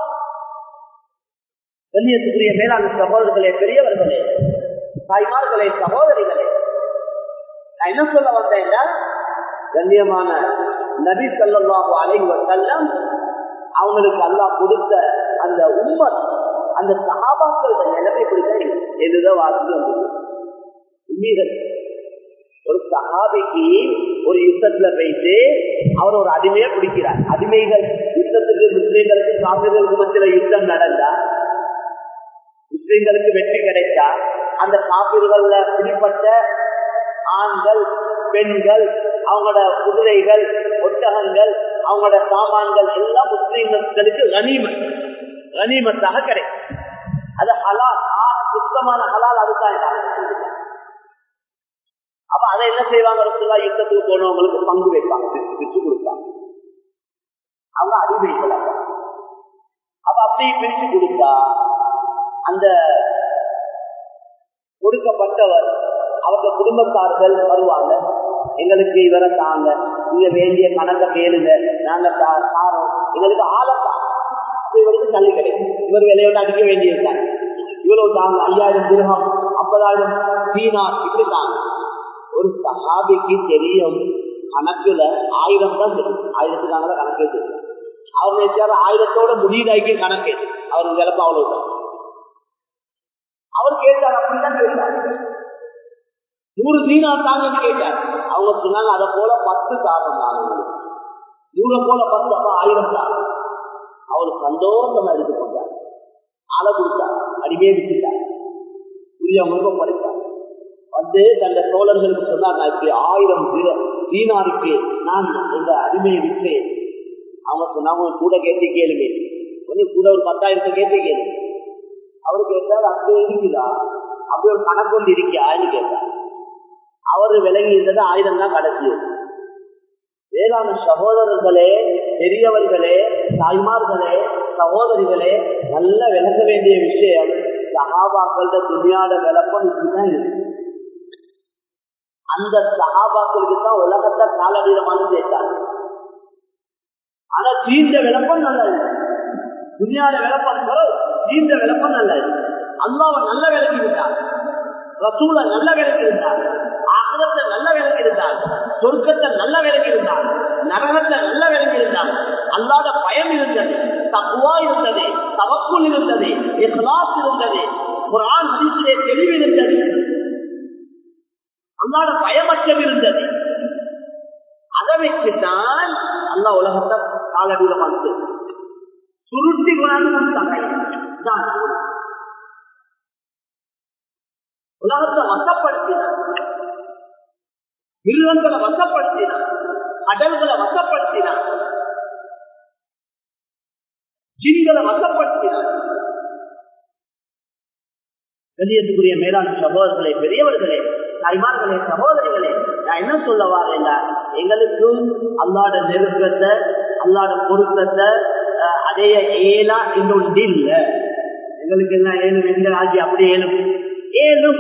கண்ணியத்துக்குரிய மேலாண் சகோதரர்களே பெரியவர்களே தாய்மார்களே சகோதரிகளே நான் என்ன சொல்ல வந்தேன்னா கண்ணியமான நபி ஸல்லல்லாஹு அலைஹி வஸல்லம் அவங்களுக்கு அல்லாஹ் கொடுத்த அந்த உம்மத் அந்த சஹாபாக்களோட நிலைமை குறித்த எதுதான் வாசி வந்தது உண்மைகள் ஒரு சஹாபிக்கு ஒரு யுத்தத்துல போயிட்டு அவர் ஒரு அடிமையை பிடிக்கிறார் அடிமைகள் யுத்தத்துக்கு முஸ்லீம்களுக்கு காப்பிர்களுக்கு மத்தியில யுத்தம் நடந்தா முஸ்லீம்களுக்கு வெற்றி கிடைத்தா அந்த காப்பீர்கள்ல பிடிப்பட்ட ஆண்கள் பெண்கள் அவங்களோட குதிரைகள் ஒட்டகங்கள் அவங்களோட சாமான்கள் எல்லாம் முஸ்லீம்களுக்கு கனிமத் கனிமத்தாக கிடைக்கும் அது ஹலால் ஆ, சுத்தமான ஹலால் அதுதான் அப்ப அதை என்ன செய்வாங்க ரசூலா யுத்தத்துக்கு போனவங்களுக்கு பங்கு வைப்பாங்க பிரிச்சு பிரிச்சு கொடுப்பாங்க அவங்க அடிமைகள் அப்ப. அப்ப அப்படி பிரிச்சு கொடுத்தா அந்த கொடுக்கப்பட்டவர் அவங்க குடும்பத்தார்கள் வருவாங்க எங்களுக்கு இவரை தாங்க நீங்க வேண்டிய கணக்கை கேளுங்க நாங்க தா- தாரோம் எங்களுக்கு ஆழத்தான் இவருக்கு தள்ளி கிடைக்கும் இவர் விலையோட அடிக்க வேண்டியிருக்காங்க இவ்வளவு தாங்க ஐயாயிரம் திருகம் ஐம்பதாயிரம் சீனா இப்படி தாங்க ஒரு சஹாபிக்கு தெரியும் கணக்குல ஆயிரம் தான் தெரியும் ஆயிரத்துக்காக தான் கணக்கு தெரியும் அவர் நினைச்சாரு ஆயிரத்தோட முடியுதாக்கி கணக்கு அவர் விளப்பம் அவ்வளவுதான் அவர் கேட்டார் அப்படிதான் கேட்டார் நூறு தீனா தாங்கன்னு கேட்டார் அவங்க சொன்னாங்க அதை போல பத்து தாரம் தாங்க நூறை போல பத்து அப்ப ஆயிரம் தாரம் அவர் சந்தோஷமா எடுத்துக்கொண்டார் ஆளை கொடுத்தார் அடிமையே விட்டுட்டார் உரியவங்க படைத்தார் வந்து தந்த தோழர்களுக்கு சொன்னார் நான் இப்படி ஆயிரம் தீர- தீனாருக்கு நான் இந்த அடிமையை விற்றேன் அவங்க சொன்னாங்க கூட கேட்டு கேளுங்க கொஞ்சம் கூட ஒரு பத்தாயிரத்தை கேட்டு கேளுங்க அவர் கேட்டார் அப்படி இருக்குதா அப்படி ஒரு கணக்கு ஒன்று இருக்கியான்னு கேட்டார் அவர் விலகி இருந்தது ஆயிரம் தான் கடைசி வேளாண் சகோதரர்களே பெரியவர்களே தாய்மார்களே சகோதரிகளே நல்ல விளக்க வேண்டிய விஷயம் சகாபாக்கள துணியாட விளக்கம் இப்படிதான் இருக்கு அந்த சகாபாக்களுக்கு தான் உலகத்தை காலடிரமான சேர்த்தாங்க ஆனா தீர்ந்த விளக்கம் நல்லா இருக்கு துணியாட விளக்கம் போல தீர்ந்த விளக்கம் நல்லா இருக்கு அல்லாவை நல்ல விளக்கி விட்டார் ரசூலை நல்ல விளக்கி இருந்தார் ஆகலத்தை நல்ல விளக்கி இருந்தார் சொர்க்கத்தை நல்ல விளக்கி இருந்தார் நரகத்தை நல்ல விளக்கி இருந்தார் அல்லாத பயம் இருந்தது தக்குவா இருந்தது தவக்குள் இருந்தது இஸ்லாஸ் இருந்தது குரான் ஹதீஸிலே தெளிவு இருந்தது அல்லாத பயமற்றம் இருந்தது அதை வச்சுதான் அல்லா உலகத்தை காலடியில் வந்து சுருட்டி கொண்டாந்து கொடுத்தாங்க இதான் உலகத்தை வசப்படுத்தினார் மிருகங்களை வசப்படுத்தினார் கடல்களை வசப்படுத்தினார் ஜின்களை வசப்படுத்தினார் வெளியேற்றுக்குரிய மேலாண் சகோதரர்களே பெரியவர்களே தாய்மார்களே சகோதரிகளே நான் என்ன சொல்ல வரேன் எங்களுக்கும் அல்லாட நெருக்கத்தை அல்லாட பொருத்தத்தை அஹ், அடைய ஏலா இன்னொன்று இல்லை எங்களுக்கு எல்லாம் ஏழும் எங்க ஆகி அப்படி ஏழும் ஏழும்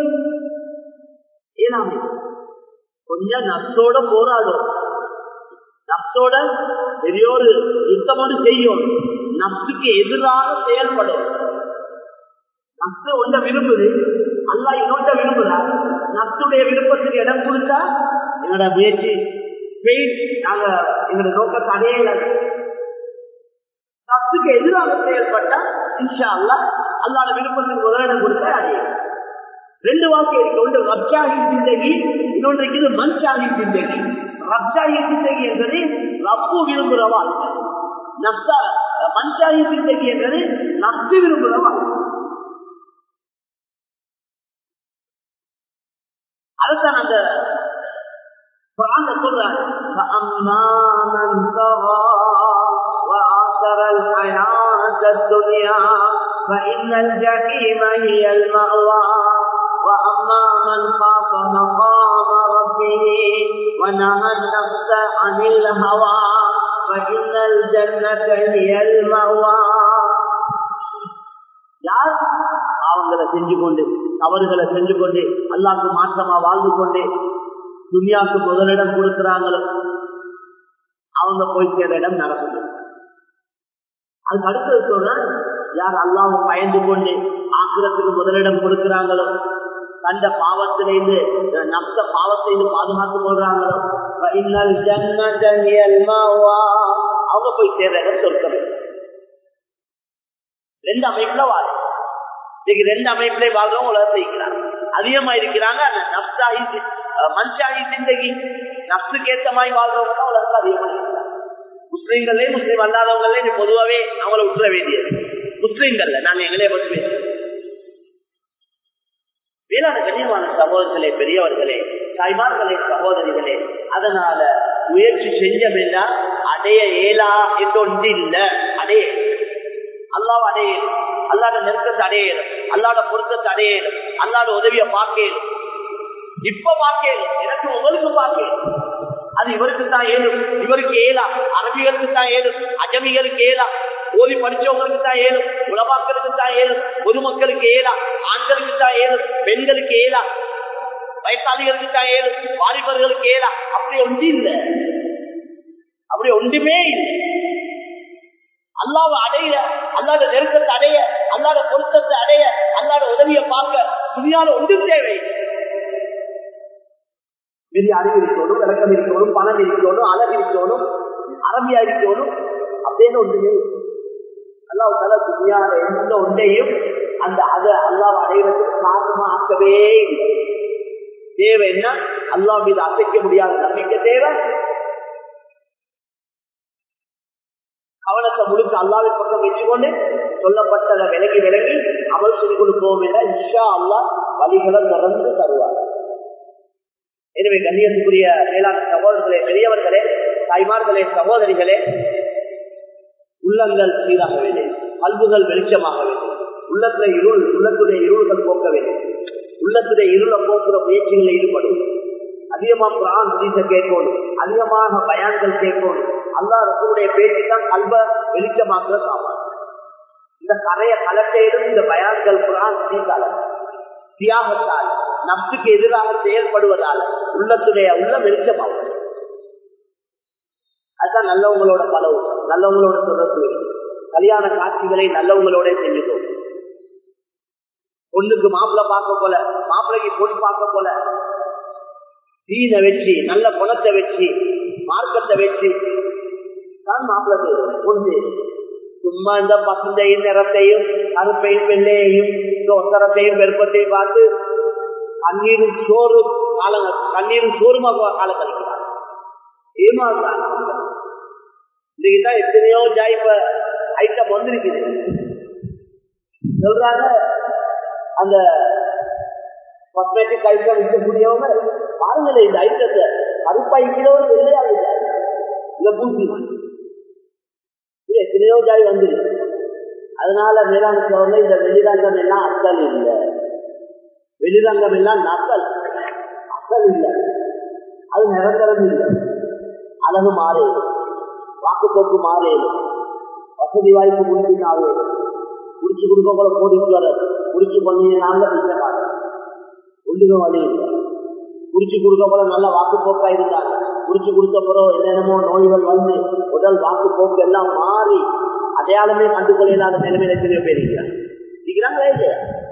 ஏனாமே கொஞ்சம் நஷ்டோட போராடும் நஷ்டோட பெரியோரு யுத்தமோடு செய்யும் நஷ்டுக்கு எதிராக செயல்படும் நஷ்ட ஒன்றை விரும்புது அல்லா இன்னொன்ற விரும்புதா நஷ்டுடைய விருப்பத்துக்கு இடம் கொடுத்தா என்னோட முயற்சி பெயின் நாங்க எங்களோட நோக்கத்தை அடையல நஷ்டுக்கு எதிராக செயல்பட்டா இன்ஷா அல்லா அல்லாட விருப்பத்துக்கு முதலிடம் கொடுத்தா அடையும் ரெண்டு வாக்கு இருக்கு ஒன்று ரப்ஜாஹி சிந்தகி இன்னொன்று இருக்குது மன்ஷாஹி சிந்தகி ரப்ஜாஹி சிந்தகி என்பது ரப்பு விரும்புகிற வாழ்க்கை நப்சா மன்ஷாஹி சிந்தகி என்பது நப்சு விரும்புகிற வாழ்க்கை அதுதான் அந்த குரான்ல சொல்றாங்க فَأَمَّا مَنْ طَغَى وَآثَرَ الْحَيَاةَ الدُّنْيَا فَإِنَّ الْجَحِيمَ هِيَ الْمَأْوَى وَأَمَّا مَنْ خَافَ مَقَامَ رَبِّهِ وَنَهَى النَّفْسَ عَنِ الْهَوَى فَإِنَّ الْجَنَّةَ هِيَ الْمَأْوَى யார் அவங்களை செஞ்சு கொண்டு தவறுகளை செஞ்சு கொண்டு அல்லாக்கு மாற்றமா வாழ்ந்து கொண்டு துனியாவுக்கு முதலிடம் கொடுக்கிறாங்களோ அவங்க போய் சேர இடம் நடக்குது அதுக்கு அடுத்தது சொல்ற யார் அல்லாவை பயந்து கொண்டு ஆக்கிரத்துக்கு முதலிடம் கொடுக்கிறாங்களோ கண்ட பாவத்திலிருந்து நப்த பாவத்திலிருந்து பாதுகாத்து கொள்றாங்களோ இன்னல் ஜன்னல் மாவா அவங்க போய் சேர்ற இடம் சொற்கவே ரெண்டு அமைப்புல வாழ இன்னைக்கு ரெண்டு அமைப்புல வாழ்றவங்க உலகத்தை இருக்கிறாங்க அதிகமா இருக்கிறாங்க அந்த நப்சாகி மனுஷாகி சிந்தகி நப்சுக்கு ஏற்ற மாதிரி வாழ்றவங்க தான் உலகத்துல அதிகமா இருக்கிறாங்க முஸ்லீம்களே முஸ்லீம் அல்லாதவங்களே நீ பொதுவாவே அவங்கள விட்டுற வேண்டியது முஸ்லீம்கள்ல நாங்க எங்களே பற்றி பேசுறோம் வேளாண் கண்ணியமான சகோதரர்களே பெரியவர்களே தாய்மார்களே சகோதரிகளே அதனால முயற்சி செஞ்சமென்னா அடைய ஏலா என்று ஒன்று இல்ல அடைய அல்லாவ அடைய அல்லாட நெருக்கத்தை அடையலும் அல்லாட பொருத்தத்தை அடையலும் அல்லாட உதவிய பார்க்கலும் இப்ப பார்க்கலும் எனக்கு உங்களுக்கு பார்க்கலும் அது இவருக்கு தான் ஏழும் இவருக்கு ஏலா அரபிகளுக்கு தான் ஏழும் அஜமிகளுக்கு ஏலா ஓதி படிச்சவங்களுக்கு தான் ஏழும் உலமாக்களுக்கு தான் ஏழும் பொதுமக்களுக்கு ஏலா ஆண்களுக்கு தான் ஏழும் பெண்களுக்கு ஏலா வயசாளிகளுக்கு தான் ஏழும் வாலிபர்களுக்கு ஏலா அப்படி ஒன்று இல்லை அப்படி ஒன்றுமே இல்லை அல்லாவை அடைய அல்லாத நெருக்கத்தை அடைய அல்லாத பொருத்தத்தை அடைய அல்லாத உதவியை பார்க்க துணியால ஒன்றும் தேவை பெரிய அறிவு இருக்கணும் விளக்கம் இருக்கணும் பணம் இருக்கணும் அழகு இருக்கணும் அரபியா இருக்கணும் அப்படின்னு ஒன்றுமே அல்லாஹ் தலா துணியால எந்த ஒன்றையும் அந்த அதை அல்லாவை அடைகிறதுக்கு காரணமா ஆக்கவே இல்லை தேவை என்ன அல்லாஹ் மீது அசைக்க முடியாத நம்பிக்கை தேவை கவனத்தை முழுக்க அல்லாவின் பக்கம் வச்சுக்கொண்டு சொல்லப்பட்டதை விலகி விலகி அமல் செய்து கொண்டு போவோம் என்ற இஷா அல்லா வழிகளை தொடர்ந்து தருவார் எனவே கண்ணியத்துக்குரிய மேலாண் சகோதரர்களே பெரியவர்களே தாய்மார்களே சகோதரிகளே உள்ளங்கள் சீராக வேண்டும் கல்புகள் வெளிச்சமாக வேண்டும் உள்ளத்துல இருள் உள்ளத்துடைய இருள்கள் போக்க வேண்டும் உள்ளத்துடைய இருளை போக்குற முயற்சிகளில் ஈடுபடும் அதிகமா குரான் ஹதீஸ கேட்கணும் அதிகமாக பயான்கள் கேட்கணும் அல்லா ரசூடைய பேச்சு தான் கல்வ வெளிச்சமாக்குற சாமான் இந்த கரைய கலட்டையிலும் இந்த பயான்கள் குரான் ஹதீஸால தியாகத்தால் நப்சுக்கு எதிராக செயல்படுவதால் உள்ளத்துடைய உள்ள வெளிச்சமாகும் அதுதான் நல்லவங்களோட பலவு நல்லவங்களோட தொடர்பு கல்யாண காட்சிகளை நல்லவங்களோட செஞ்சுக்கோம் பொண்ணுக்கு மாப்பிள்ள பார்க்க போல மாப்பிள்ளைக்கு பொண்ணு பார்க்க போல தீன வச்சு நல்ல குணத்தை வச்சு மார்க்கத்தை வச்சு தான் மாப்பிள்ளை பொண்ணு சும்மா இந்த பசுந்தையும் நிறத்தையும் கருப்பையும் வெள்ளையையும் ஒத்தரத்தையும் வெறுப்பத்தையும் பார்த்து கண்ணீரும் சோறு காலம் கண்ணீரும் சோறுமாக காலம் கழிக்கிறார் ஏமாறுதான் இன்னைக்கு தான் எத்தனையோ ஜாய்ப்ப ஐட்டம் வந்திருக்குது சொல்றாங்க அந்த காஸ்மெட்டிக் ஐட்டம் விற்கக்கூடியவங்க பாருங்களேன் இந்த ஐட்டத்தை கருப்பா இருக்கிறவங்க வெள்ளையா இல்லை இந்த பூசி எத்தனையோ ஜாய் வந்துருக்கு அதனால மேலாண் சோழர்கள் இந்த வெளிரங்கம் எல்லாம் அசல் இல்லை வெளிரங்கம் எல்லாம் நசல் அசல் இல்லை அது நிரந்தரம் இல்லை அழகு மாறேது வாக்குப்போக்கு மாறேது வசதி வாய்ப்பு முடிச்சினாவே முடிச்சு கொடுக்க கூட கோடீஸ்வரர் முடிச்சு பண்ணினால பிச்சைக்காரர் ஒன்றுக வழி இல்லை முடிச்சு கொடுக்க போல நல்ல வாக்குப்போக்கா இருந்தாங்க முடிச்சு கொடுத்த பிறகு என்னென்னமோ நோய்கள் வந்து உடல் வாக்குப்போக்கு எல்லாம் மாறி அடையாளமே கண்டுகொள்ள இல்லாத நிலைமையில எத்தனையோ பேர் இருக்கிறாங்க இருக்கிறாங்களே இல்லையா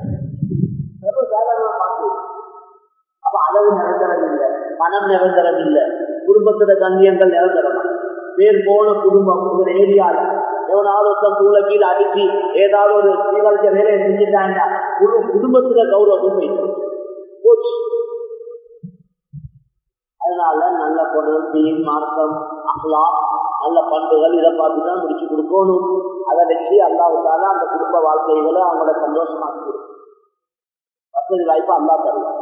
அப்ப அளவு நிரந்தரம் இல்லை பணம் நிரந்தரம் இல்லை குடும்பத்துல கண்ணியங்கள் நிரந்தரமா பேர் போன குடும்பம் இந்த ஏரியால எவனாவது ஒருத்தன் தூளை கீழே அடிச்சு ஏதாவது ஒரு சீவழிச்ச வேலையை செஞ்சுட்டாங்க குழு குடும்பத்துல கௌரவம் போச்சு அதனால நல்ல குணம் தீன் மார்க்கம் அஹ்லா நல்ல பண்புகள் இதை பார்த்து தான் முடிச்சு கொடுக்கணும் அதை வச்சு அல்லாவுக்கான அந்த குடும்ப வாழ்க்கைகளை அவங்கள சந்தோஷமாக்கி கொடுக்கும் வசதி வாய்ப்பு அல்லா தருவார்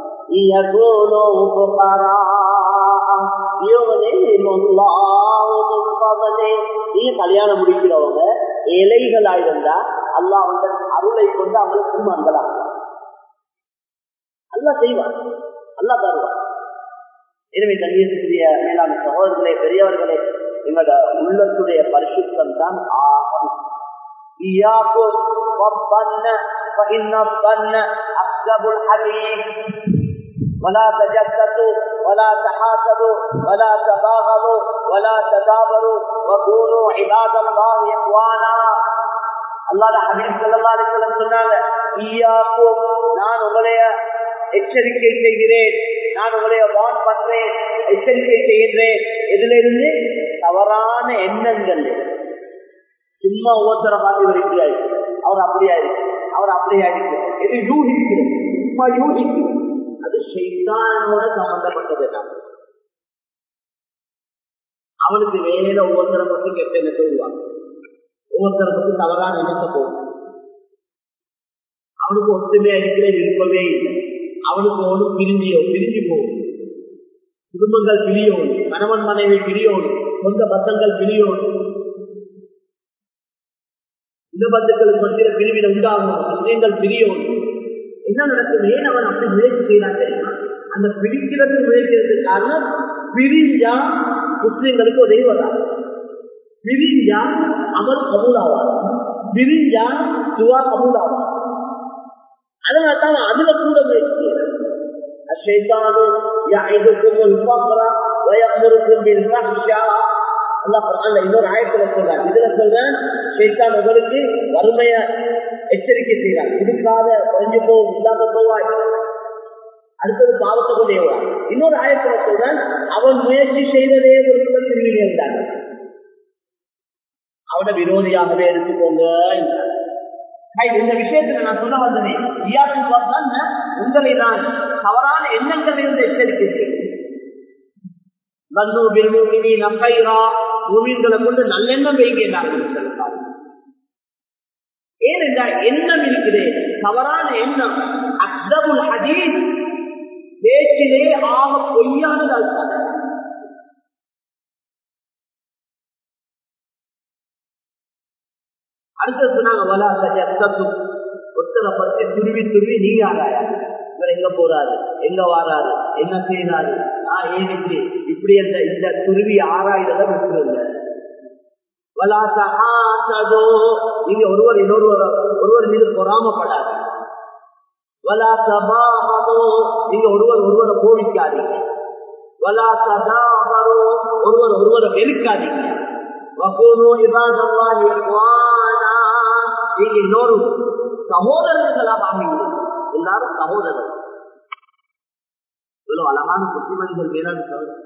நீங்க கல்யாணம் முடிக்கிறவங்க இலைகளா இருந்தா அல்லா அவங்க அருளை கொண்டு அவங்களுக்கு மங்கலாம் அல்லா செய்வார் அல்லா தருவார் எனவே கண்ணியத்துக்குரிய மேலான சகோதரர்களே பெரியவர்களே எங்களோட உள்ளத்துடைய பரிசுத்தம் தான் ஆகும் ولا تجسسوا ولا تحاسدوا ولا تباغضوا ولا تدابروا وكونوا عباد الله اخوانا அல்லாஹ் ஹபீப் ஸல்லல்லாஹு அலைஹி வஸல்லம் சொன்னாங்க ஈயாக்கும் நான் உங்களைய எச்சரிக்கை செய்கிறேன் நான் உங்களை வான் பண்றேன் எச்சரிக்கை செய்கின்றேன் எதுல இருந்து தவறான எண்ணங்கள் சும்மா ஒவ்வொருத்தர பார்த்து இவர் இப்படியா இருக்கு அவர் அப்படியா இருக்கு அவர் அப்படியா இருக்கு இது யூகிக்கிறது சும்மா யூகிக்கிறது அது ஷைத்தானோட சம்பந்தப்பட்டது தான் அவனுக்கு வேற ஒவ்வொருத்தரை பத்தி கெட்ட எண்ணத்தை உருவாங்க ஒவ்வொருத்தரை பத்தி தவறான எண்ணத்தை போகும் அவனுக்கு ஒத்துமையா இருக்கிற விருப்பமே இல்லை அவனுக்கு ஒன்று பிரிஞ்சியோ பிரிஞ்சு போகும் குடும்பங்கள் பிரியோடு கணவன் மனைவி பிரியோடு சொந்த பசங்கள் பிரியோடு இந்த பந்துக்களுக்கு மத்திய பிரிவினை உண்டாகும் விஷயங்கள் பிரியோடு என்ன நடக்குது ஏன் அவன் அப்படி முயற்சி செய்யலாம் தெரியுமா அந்த பிரிக்கிறது முயற்சிக்கிறதுக்கு காரணம் பிரிஞ்சா முஸ்லிம்களுக்கு உதவி வராது பிரிஞ்சா அமல் கபூலாவார் பிரிஞ்சா துவா கபூலாவார் அதனால தான் அதுல கூட முயற்சி الشيطان يعدكم الفقر ويأمركم بالفحشاء அல்லாஹ் குர்ஆன்ல இன்னொரு ஆயத்துல சொல்றான் இதுல சொல்றேன் ஷைத்தான் உங்களுக்கு வறுமைய எச்சரிக்கை செய்யறான் இதுக்காக குறைஞ்சு போகும் இல்லாம போவாய் அடுத்தது பாவத்தை கொண்டே வருவான் இன்னொரு ஆயத்துல சொல்றேன் அவன் முயற்சி செய்ததே ஒரு திரும்பி இருந்தான் அவனை விரோதியாகவே எடுத்துக்கோங்க என்றார் இந்த விஷயத்துல நான் சொல்ல வந்தேன் இயாசின் பார்த்தா உங்களை நான் தவறான எண்ணங்கள் இருந்து எச்சரிக்கிறேன் வந்து விரும்பி நம்பைரா பூமிகளை கொண்டு நல்லெண்ணம் வைக்கிறார் ஏனென்றால் எண்ணம் இருக்குது தவறான எண்ணம் அக்தபுல் ஹதீஸ் பேச்சிலே ஆக பொய்யானது அதுதான் அடுத்தது சொன்னாங்க வலா சரி அத்தத்தும் ஒத்தரை பத்தி துருவி துருவி நீங்க ஆறாயா இவர் எங்க போறாரு எங்க வாராரு என்ன செய்யறாரு ஆஹ் ஏன் இப்படி இப்படி அந்த இந்த துருவி ஆறாயிரத விட்டுருங்க வலா சஹாசதோ நீங்க ஒருவர் இன்னொருவர் ஒருவர் மீது பொறாமப்படாது வலா சபாமதோ நீங்க ஒருவர் ஒருவரை கோவிக்காதீங்க வலா சதாபரோ ஒருவர் ஒருவரை வெறுக்காதீங்க வகூனு இபாதல்லாஹி இஹ்வானா நீங்க இன்னொரு சகோதரர்களா வாங்குங்க எல்லாரும் சகோதரர் இவ்வளவு அழகான புத்திமதிகள் வேளாண்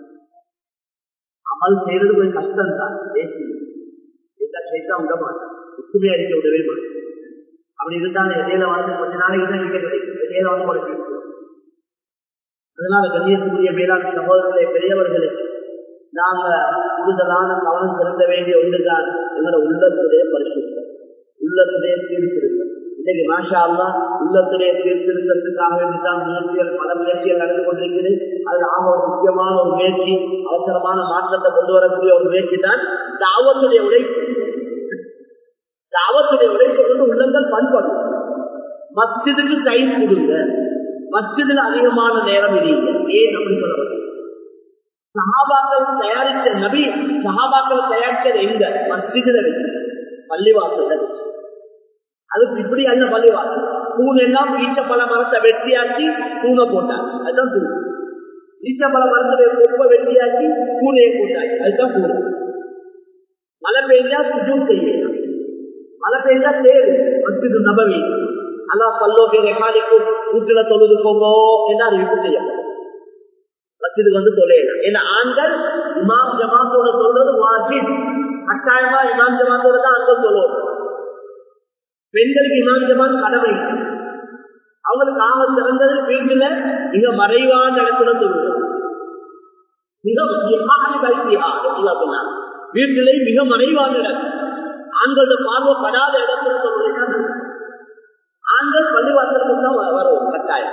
அமல் செய்யறது கொஞ்சம் கஷ்டம் தான் பேசி இந்த சைத்தா விட மாட்டேன் ஒத்துமையா இருக்க விடவே மாட்டேன் அப்படி இருந்தாலும் இடையில வந்து கொஞ்ச நாளைக்கு தான் இருக்க கிடைக்கும் இடையில வந்து கொடுக்க அதனால கண்ணியத்துக்குரிய மேலாண் சகோதரர்களே பெரியவர்களே நாங்க கூடுதலான கவனம் செலுத்த வேண்டிய ஒன்றுதான் எங்களோட உள்ளத்துடைய பரிசுத்தம் உள்ளத்துடைய சீர்திருத்தம் இன்னைக்கு மாஷா அல்லா உள்ளத்துடைய சீர்திருத்தத்துக்காக வேண்டிதான் முயற்சிகள் பல முயற்சிகள் நடந்து கொண்டிருக்கிறது அது ஆக ஒரு முக்கியமான ஒரு முயற்சி அவசரமான மாற்றத்தை கொண்டு வரக்கூடிய ஒரு முயற்சி தான் தாவத்துடைய உழைப்பு தாவத்துடைய உழைப்பை கொண்டு உள்ளங்கள் பண்படும் மஸ்ஜிதுக்கு டைம் கொடுங்க மஸ்ஜிதுல அதிகமான நேரம் இல்லைங்க ஏன் அப்படி சொல்ல சஹாபாக்கள் தயாரித்த நபி சஹாபாக்கள் தயாரித்தது எங்க மஸ்ஜிதுல வச்சு பள்ளிவாசல் அதுக்கு இப்படி அல்ல பள்ளிவாசல் தூண் எல்லாம் ஈச்ச பல மரத்தை வெட்டியாக்கி தூணை போட்டாங்க அதுதான் தூண் ஈச்ச பல மரத்தை கொப்ப வெட்டியாக்கி தூணையை போட்டாங்க அதுதான் தூண் மழை பெய்ஞ்சா சுஜூம் செய்யலாம் மழை பெய்ஞ்சா தேவை மஸ்ஜிது நபவி அல்லா பல்லோகை ரெக்காலிக்கும் வீட்டுல தொழுது போங்கோ என்று அறிவிப்பு செய்யப்படும் மஸ்ஜிதுக்கு வந்து தொலையலாம் ஏன்னா ஆண்கள் இமாம் ஜமாத்தோட சொல்றது வாஜிப் கட்டாயமா இமாம் ஜமாத்தோட தான் ஆண்கள் சொல்லுவோம் பெண்களுக்கு இமாம் ஜமாத் கடமை அவங்களுக்கு ஆக சிறந்தது வீட்டுல மிக மறைவான இடத்துல சொல்லுவோம் மிக சொன்னாங்க வீட்டிலே மிக மறைவான இடம் ஆண்களோட பார்வைப்படாத இடத்துல சொல்லுவேன் ஆண்கள் பள்ளிவாசலுக்கு தான் வரும் கட்டாயம்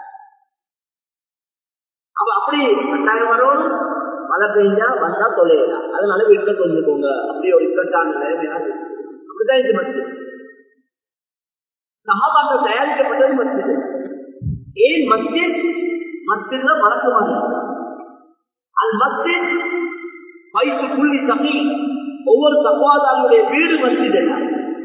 அவ அப்படி கட்டாயம் வரணும் மழை பெஞ்சா வந்தா தொலையலாம் அதனால வீட்டுல தொழுதுக்கோங்க அப்படி ஒரு இக்கட்டான நிலைமையா அப்படிதான் இது மஸ்ஜித் சகாபாக்கள் தயாரிக்கப்பட்டது மஸ்ஜித் ஏன் மஸ்ஜித் மஸ்ஜித்ல வழக்கமாக அது மஸ்ஜித் வயசு புள்ளி தகி ஒவ்வொரு சகோதாரியுடைய வீடு மஸ்ஜித் என்ன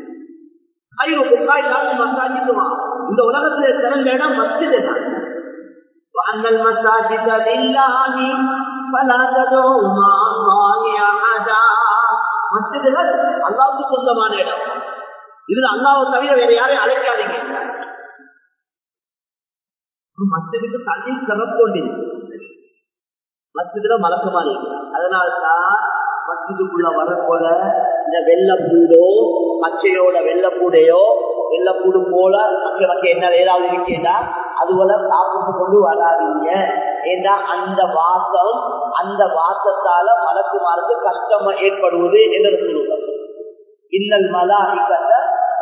இந்த உலகத்திலே சிறந்த இடம் மஸ்ஜித் என்ன وأن المساجد لله فلا تدعوا مع الله أحدا மஸ்ஜிதுகள் அல்லாவுக்கு சொந்தமான இடம் இதுல அல்லாவை தவிர வேற யாரையும் அழைக்காதீங்க மஸ்ஜிதுக்கு தண்ணி சிறப்பு மஸ்ஜிதுல மலக்கமா இருக்கு அதனால்தான் மஸ்ஜிதுக்குள்ள வரப்போல இந்த வெள்ளப்பூடோ பச்சையோட வெள்ளப்பூடையோ வெள்ளப்பூடு போல மற்ற மற்ற என்ன ஏதாவது இருக்கேடா அது போல சாப்பிட்டு கொண்டு வராதீங்க ஏன்னா அந்த வாசம் அந்த வாசத்தால மலக்குமாருக்கு கஷ்டம் ஏற்படுவது என்று சொல்லுவாங்க இன்னல் மலாஹிகத்தை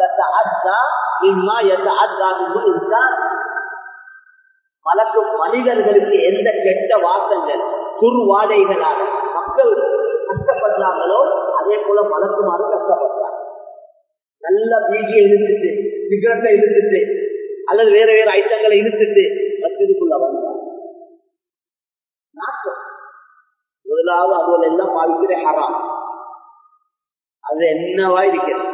மலக்கு மனிதர்களுக்கு எந்த கெட்ட வாசங்கள் துர்வாடைகளாக மக்கள் கஷ்டப்படுறாங்களோ அதே போல மலக்குமாறு கஷ்டப்படுறாங்க நல்ல பீஜியை இழுத்துட்டு சிகரெட்டை இழுத்துட்டு அல்லது வேற வேற ஐட்டங்களை இழுத்துட்டு மசிதுக்குள்ள வந்தாங்க நாட்டம் முதலாவது அதுல எல்லாம் பாவிக்கிற ஹராம் அது என்னவா இருக்கிறது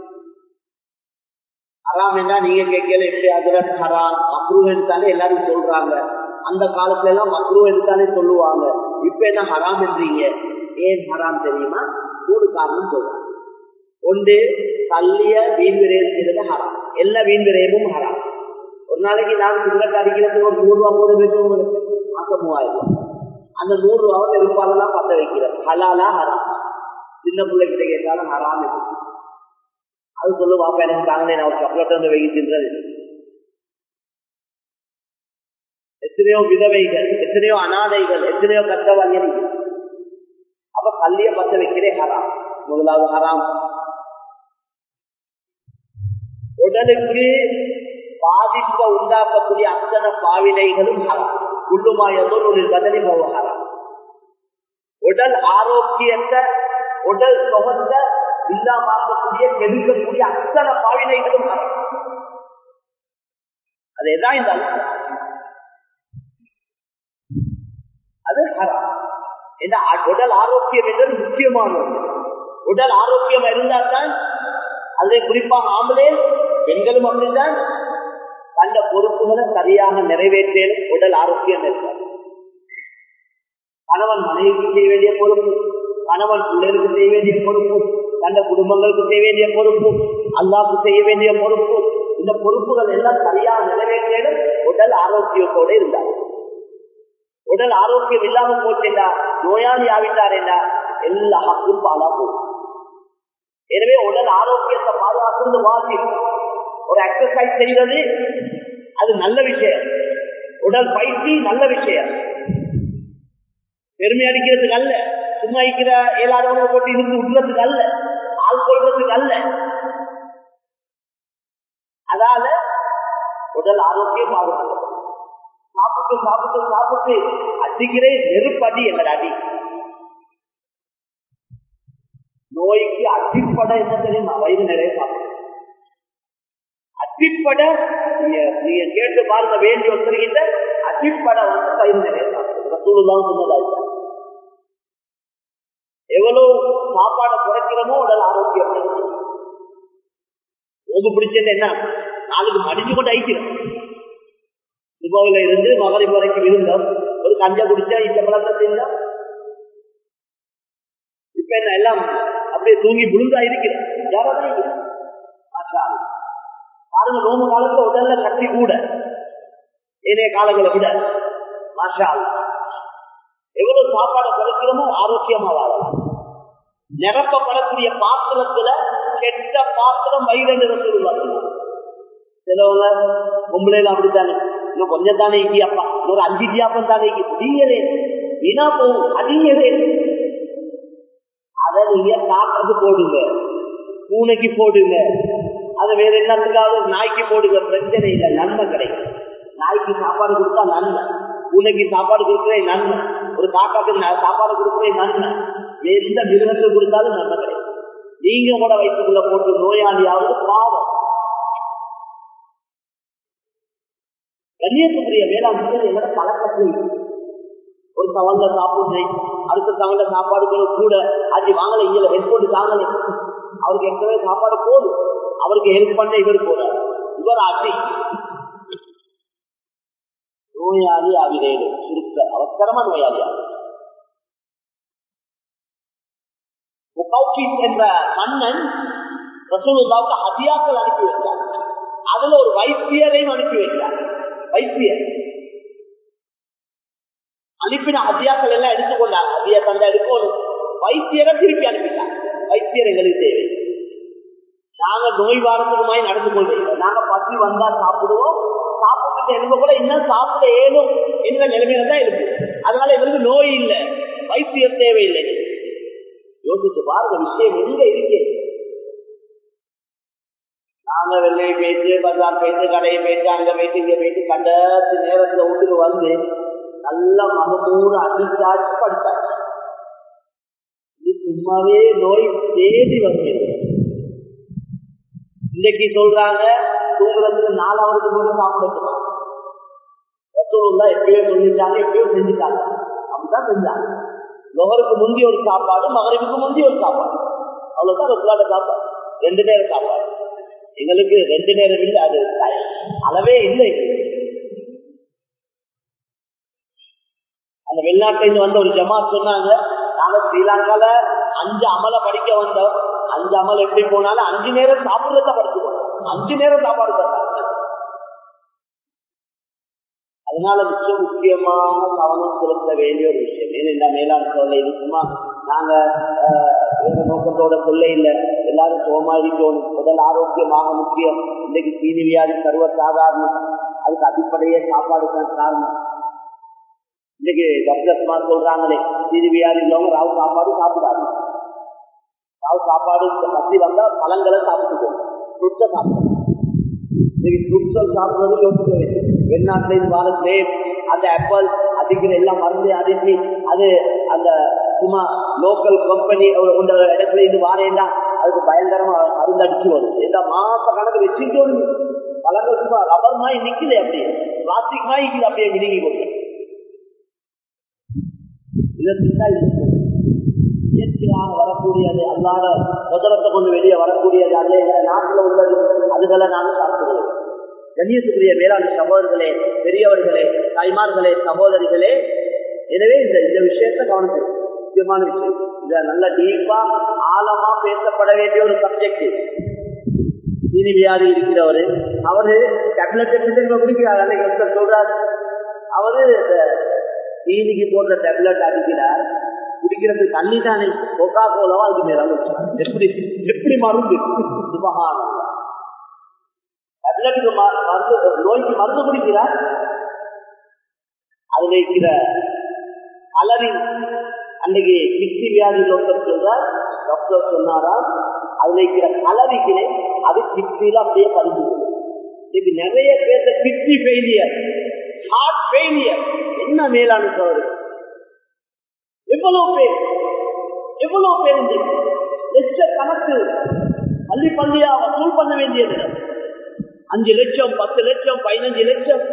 ஹராம் என்ன நீங்க கேட்கல எப்படி அதுல ஹராம் மக்ரூன்னு தானே எல்லாரும் சொல்றாங்க அந்த காலத்துல எல்லாம் மக்ரூன்னு தானே சொல்லுவாங்க இப்ப என்ன ஹராம் என்றீங்க ஏன் ஹராம் தெரியுமா மூணு காரணம் சொல்றாங்க ஒன்று தள்ளிய வீண் விரயம் செய்யறது ஹராம் எல்லா வீண் விரயமும் ஹராம் ஒரு நாளைக்கு நான் சிகரெட் அடிக்கிறதுக்கு ஒரு நூறு ரூபா போது வச்சு மாசம் மூவாயிரம் ரூபாய் அந்த நூறு ரூபாவை நெருப்பாலதான் பத்த வைக்கிறேன் ஹலாலா ஹராம் சின்ன பிள்ளைகிட்ட கேட்டாலும் ஹராம் இருக்கு அது சொல்லு வாப்பா எனக்கு தாங்களே நான் ஒரு சாக்லேட் வந்து வைக்கின்றது எத்தனையோ விதவைகள் எத்தனையோ அனாதைகள் எத்தனையோ கஷ்டவாளிகள் அப்ப கல்லிய பத்த வைக்கிறே ஹராம் முதலாவது ஹராம் உடலுக்கு பாதிப்பை உண்டாக்கக்கூடிய அத்தனை பாவினைகளும் ஹராம் உள்ளுமாயதோர் ஒரு பதிலி போக ஹராம் உடல் ஆரோக்கியத்தை உடல் சுகத்தை இல்லாமக்கூடிய கெடுக்கக்கூடிய அத்தனை பாவினைகளும் ஹராம் அதேதான் இந்த அது ஹராம் ஏன்னா உடல் ஆரோக்கியம் என்பது முக்கியமானது உடல் ஆரோக்கியம் இருந்தால் தான் அதை குறிப்பாக ஆம்பளே பெண்களும் அப்படித்தான் அந்த பொறுப்புகளை சரியாக நிறைவேற்றேன் உடல் ஆரோக்கியம் இருக்கார் கணவன் மனைவிக்கு செய்ய வேண்டிய பொறுப்பு கணவன் பிள்ளைகளுக்கு செய்ய வேண்டிய பொறுப்பு தந்த குடும்பங்களுக்கு செய்ய வேண்டிய பொறுப்பு அல்லாவுக்கு செய்ய வேண்டிய பொறுப்பு இந்த பொறுப்புகள் எல்லாம் சரியாக நிறைவேற்றேன் உடல் ஆரோக்கியத்தோடு இருந்தார் உடல் ஆரோக்கியம் இல்லாம போச்சுண்டா நோயாளி ஆவிட்டாரேண்டா எல்லா ஹக்கும் பாலா போகும் எனவே உடல் ஆரோக்கியத்தை பாதுகாக்கிறது வாசி ஒரு எக்ஸசைஸ் செய்வது அது நல்ல விஷயம் உடல் பயிற்சி நல்ல விஷயம் பெருமை அடிக்கிறதுக்கு அல்ல சும்மா இருக்கிற ஏழாதவங்க போட்டு இருந்து விடுறதுக்கு அல்ல ஆள் கொள்றதுக்கு அல்ல அதால உடல் ஆரோக்கியம் பாதுகாக்கும் சாப்பிட்டு சாப்பிட்டு சாப்பிட்டு அடிக்கிறே நெருப்படி என்ற அடி நோய்க்கு அடிப்பட என்ன தெரியுமா வயிறு நிறைய சாப்பிடும் அடிப்பட நீங்க கேட்டு பாருங்க வேண்டி வந்துருக்கின்ற அடிப்பட வந்து வயிறு நிறைய சாப்பிடும் சூழ்நிலாம் சொன்னதா எவ்வளவு சாப்பாடை குறைக்கிறோமோ உடல் ஆரோக்கியம் ஓது பிடிச்சது என்ன நாளுக்கு மடிஞ்சு கொண்டு ஐக்கிறோம் சுபாவில இருந்து மகளிர் வரைக்கும் இருந்தோம் ஒரு கஞ்சா குடிச்சா இந்த பழத்தை செஞ்சா இப்ப என்ன எல்லாம் அப்படியே தூங்கி விழுந்தா இருக்கிறேன் யாராவது பாருங்க நோம்பு காலத்துல உடல்ல கட்டி கூட ஏனைய காலங்களை விட மாஷா எவ்வளவு சாப்பாடை குறைக்கிறோமோ ஆரோக்கியமா வாழலாம் நிரப்பப்படக்கூடிய பாத்திரத்துல கெட்ட பாத்திரம் வயிறு சொல்லுவாங்க சிலவங்க பொம்பளையில அப்படித்தானே இன்னும் கொஞ்சம் தானே இக்கியாப்பா இன்னொரு அஞ்சு இடியாப்பம் தானே முடியலே வீணா போகும் அதிகவே அதை நீங்க காட்டுறது போடுங்க பூனைக்கு போடுங்க அதை வேற என்னத்துக்காவது நாய்க்கு போடுங்க பிரச்சனை இல்லை நன்மை கிடைக்கும் நாய்க்கு சாப்பாடு கொடுத்தா நன்மை பூனைக்கு சாப்பாடு கொடுக்குறேன் நன்மை ஒரு காக்காக்கு சாப்பாடு கொடுக்குறேன் நன்மை எந்த மிருகத்துக்கு கொடுத்தாலும் நன்மை கிடைக்கும் நீங்க கூட வயிற்றுக்குள்ள போட்டு நோயாளியாவது பாவம் கண்ணியத்துக்குரிய வேளாண் என்னோட பழக்கத்தில் ஒரு தவல்ல சாப்பிடுறேன் அடுத்த தவல்ல சாப்பாடு கூட அது வாங்கல இங்க ஹெல்ப் பண்ணி தாங்கல அவருக்கு ஏற்கனவே சாப்பாடு போதும் அவருக்கு ஹெல்ப் பண்ண இவர் போறார் இவர் அடி நோயாளி ஆகிறேன் சுருக்க அவசரமா நோயாளி என்ற மன்னன் ரசூலுல்லாவுக்கு ஹதியாக்கள் அனுப்பி வைத்தார் அதுல ஒரு வைத்தியரையும் அனுப்பி வைத்தார் வைத்தியர் அனுப்பின அதியாக்கள் எல்லாம் எடுத்துக்கொண்டாங்க அதியா தந்த எடுக்கணும் வைத்தியரை திருப்பி அனுப்பிட்டாங்க வைத்தியர் எங்களுக்கு தேவை நாங்க நோய் வாரத்துக்குமாய் நடந்து கொள்வீங்க நாங்க பசி வந்தா சாப்பிடுவோம் சாப்பிட்டு எழுத கூட இன்னும் சாப்பிட ஏதும் என்ற நிலைமையில தான் இருக்கு அதனால எங்களுக்கு நோய் இல்லை வைத்தியர் தேவையில்லை யோசிச்சு பாருங்க விஷயம் எங்க இருக்கு நாங்க வெள்ளையை போயிட்டு பஜார் போயிட்டு கடையை போயிட்டு அங்க போயிட்டு இங்க போயிட்டு கண்டத்து நேரத்துல வீட்டுக்கு வந்து நல்ல மகமூறு அடிச்சாச்சு படிச்சாச்சு இது சும்மாவே நோய் தேடி வருகிறது இன்னைக்கு சொல்றாங்க தூங்குறதுக்கு நாலு அவருக்கு முன்னாடி சாப்பிடலாம் ரசூல்லா எப்பயோ சொல்லிட்டாங்க எப்பயோ செஞ்சுட்டாங்க அப்படிதான் செஞ்சாங்க லொகருக்கு முந்தி ஒரு சாப்பாடு மகரிப்புக்கு முந்தி ஒரு சாப்பாடு அவ்வளவுதான் ரசூலாட்ட சாப்பாடு ரெண்டு நேரம் சாப்பாடு எங்களுக்கு ரெண்டு நேரம் இல்லை அது அளவே இல்லை அந்த வெளிநாட்டில வந்த ஒரு ஜமாத் சொன்னாங்க நாங்க ஸ்ரீலங்கால அஞ்சு அமல படிக்க வந்தோம் அஞ்சு அமல் எப்படி போனாலும் அஞ்சு நேரம் சாப்பிடுறத படிச்சுக்கணும் அஞ்சு நேரம் சாப்பாடு தந்தாங்க அதனால மிக முக்கியமாக கவனம் செலுத்த வேண்டிய ஒரு விஷயம் ஏன்னா இந்த மேலாண் சொல்ல இது சும்மா நாங்க எந்த நோக்கத்தோட சொல்ல இல்லை எல்லாரும் சோமா இருக்கணும் உடல் ஆரோக்கியமாக முக்கியம் இன்னைக்கு தீனி வியாதி சர்வ சாதாரணம் அதுக்கு அடிப்படையே சாப்பாடு தான் காரணம் இன்னைக்கு டாக்டர்ஸ்மா சொல்றாங்களே தீனி வியாதி உள்ளவங்க ராவு சாப்பாடு சாப்பிடாது ராவு சாப்பாடு பசி வந்தா பழங்களை சாப்பிட்டுக்கணும் ஃப்ரூட்ஸை சாப்பிடணும் இன்னைக்கு ஃப்ரூட்ஸை சாப்பிடுறது யோசிக்க வேண்டும் வெளிநாட்டிலேருந்து வர கிரேப் அந்த ஆப்பிள் அதுக்கு எல்லாம் மருந்து அடிச்சு அது அந்த சும்மா லோக்கல் கம்பெனி உள்ள இடத்துல இருந்து வாரேண்டா அதுக்கு பயங்கரமா மருந்து அடிச்சு வரும் இந்த மாச கணக்கு வச்சுட்டு பழங்கள் சும்மா ரப்பர் மாய் நிக்குது அப்படியே பிளாஸ்டிக் மாய் நிக்குது அப்படியே விழுங்கி கொண்டு இதற்குதான் இயற்கையாக வரக்கூடியது அல்லாத முதலத்தை கொண்டு வெளியே வரக்கூடியது அல்ல எங்களை நாட்டில் உள்ளது அதுகளை நாங்கள் சாப்பிடுவோம் கண்ணியத்துக்குரிய வேளாண் சகோதரர்களே பெரியவர்களே தாய்மார்களே சகோதரிகளே எனவே இந்த இந்த விஷயத்தை கவனிச்சு முக்கியமான விஷயம் இத நல்ல டீப்பா ஆழமா பேசப்பட வேண்டிய ஒரு சப்ஜெக்ட் தீனி வியாதி இருக்கிறவரு அவரு டேப்லெட் எடுத்து குடிக்கிறார் அன்னைக்கு ஒருத்தர் சொல்றாரு அவரு தீனிக்கு போடுற டேப்லெட் அடிக்கிறார் குடிக்கிறது தண்ணி தானே கொக்கா கோலவா அதுக்கு நேரம் எப்படி எப்படி மருந்து சுபகானம் டேப்லெட்டுக்கு மருந்து நோய்க்கு மருந்து குடிக்கிறார் அதுல இருக்கிற கலரிங் அன்னைக்கு கிட்னி வியாதி டாக்டர் சொல்றார் டாக்டர் சொன்னாரா அதுல இருக்கிற கலரிக்கிறே அது கிட்னில அப்படியே பதிஞ்சு இன்னைக்கு நிறைய பேர் கிட்னி ஃபெயிலியர் ஹார்ட் ஃபெயிலியர் என்ன மேலான சோறு எவ்வளவு பேர் எவ்வளவு பேர் லட்ச கணக்கு பள்ளி பள்ளியா வசூல் பண்ண வேண்டியது அஞ்சு லட்சம் பத்து லட்சம் பதினஞ்சு லட்சம்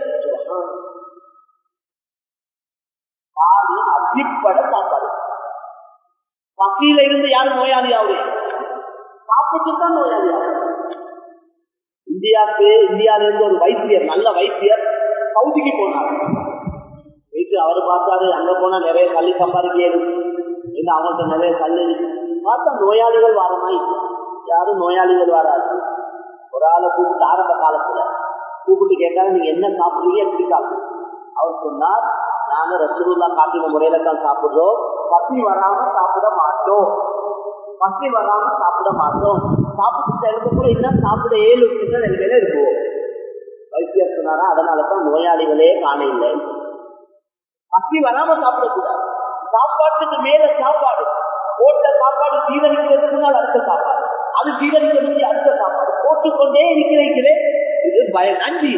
அடிப்படை சாப்பாடு பசியில இருந்து யாரும் நோயாளி ஆகுது சாப்பிட்டு தான் நோயாளி ஆகுது இந்தியாவுக்கு இந்தியாவில இருந்து ஒரு வைத்தியர் நல்ல வைத்தியர் சவுதிக்கு போனார் வீட்டு அவர் பார்த்தாரு அங்க போனா நிறைய கல்வி சம்பாதிக்கிறது என்ன அவங்கள்ட்ட நிறைய கல்வி பார்த்தா நோயாளிகள் வாரமா யாரும் நோயாளிகள் வராது ஒரு ஆளை கூப்பிட்டு ஆரம்ப காலத்துல கூப்பிட்டு கேட்டாங்க நீங்க என்ன சாப்பிடுறீங்க எப்படி சாப்பிடுங்க அவர் சொன்னார் நாங்க ரசகுல்லா காட்டின முறையில தான் சாப்பிடுறோம் பசி வராம சாப்பிட மாட்டோம் பசி வராம சாப்பிட மாட்டோம் சாப்பிட்டு எனக்கு கூட இன்னும் சாப்பிட ஏழு நிலைமையில இருக்கும் வைத்தியர் சொன்னாரா அதனாலதான் நோயாளிகளே காண இல்லை பசி வராம சாப்பிடக்கூடாது சாப்பாட்டுக்கு மேல சாப்பாடு போட்ட சாப்பாடு சீரழிக்கிறதுனால அடுத்த சாப்பாடு அது சீரழிக்கிறது அடுத்த சாப்பாடு போட்டுக்கொண்டே இருக்கிறேன் இது பய நன்றி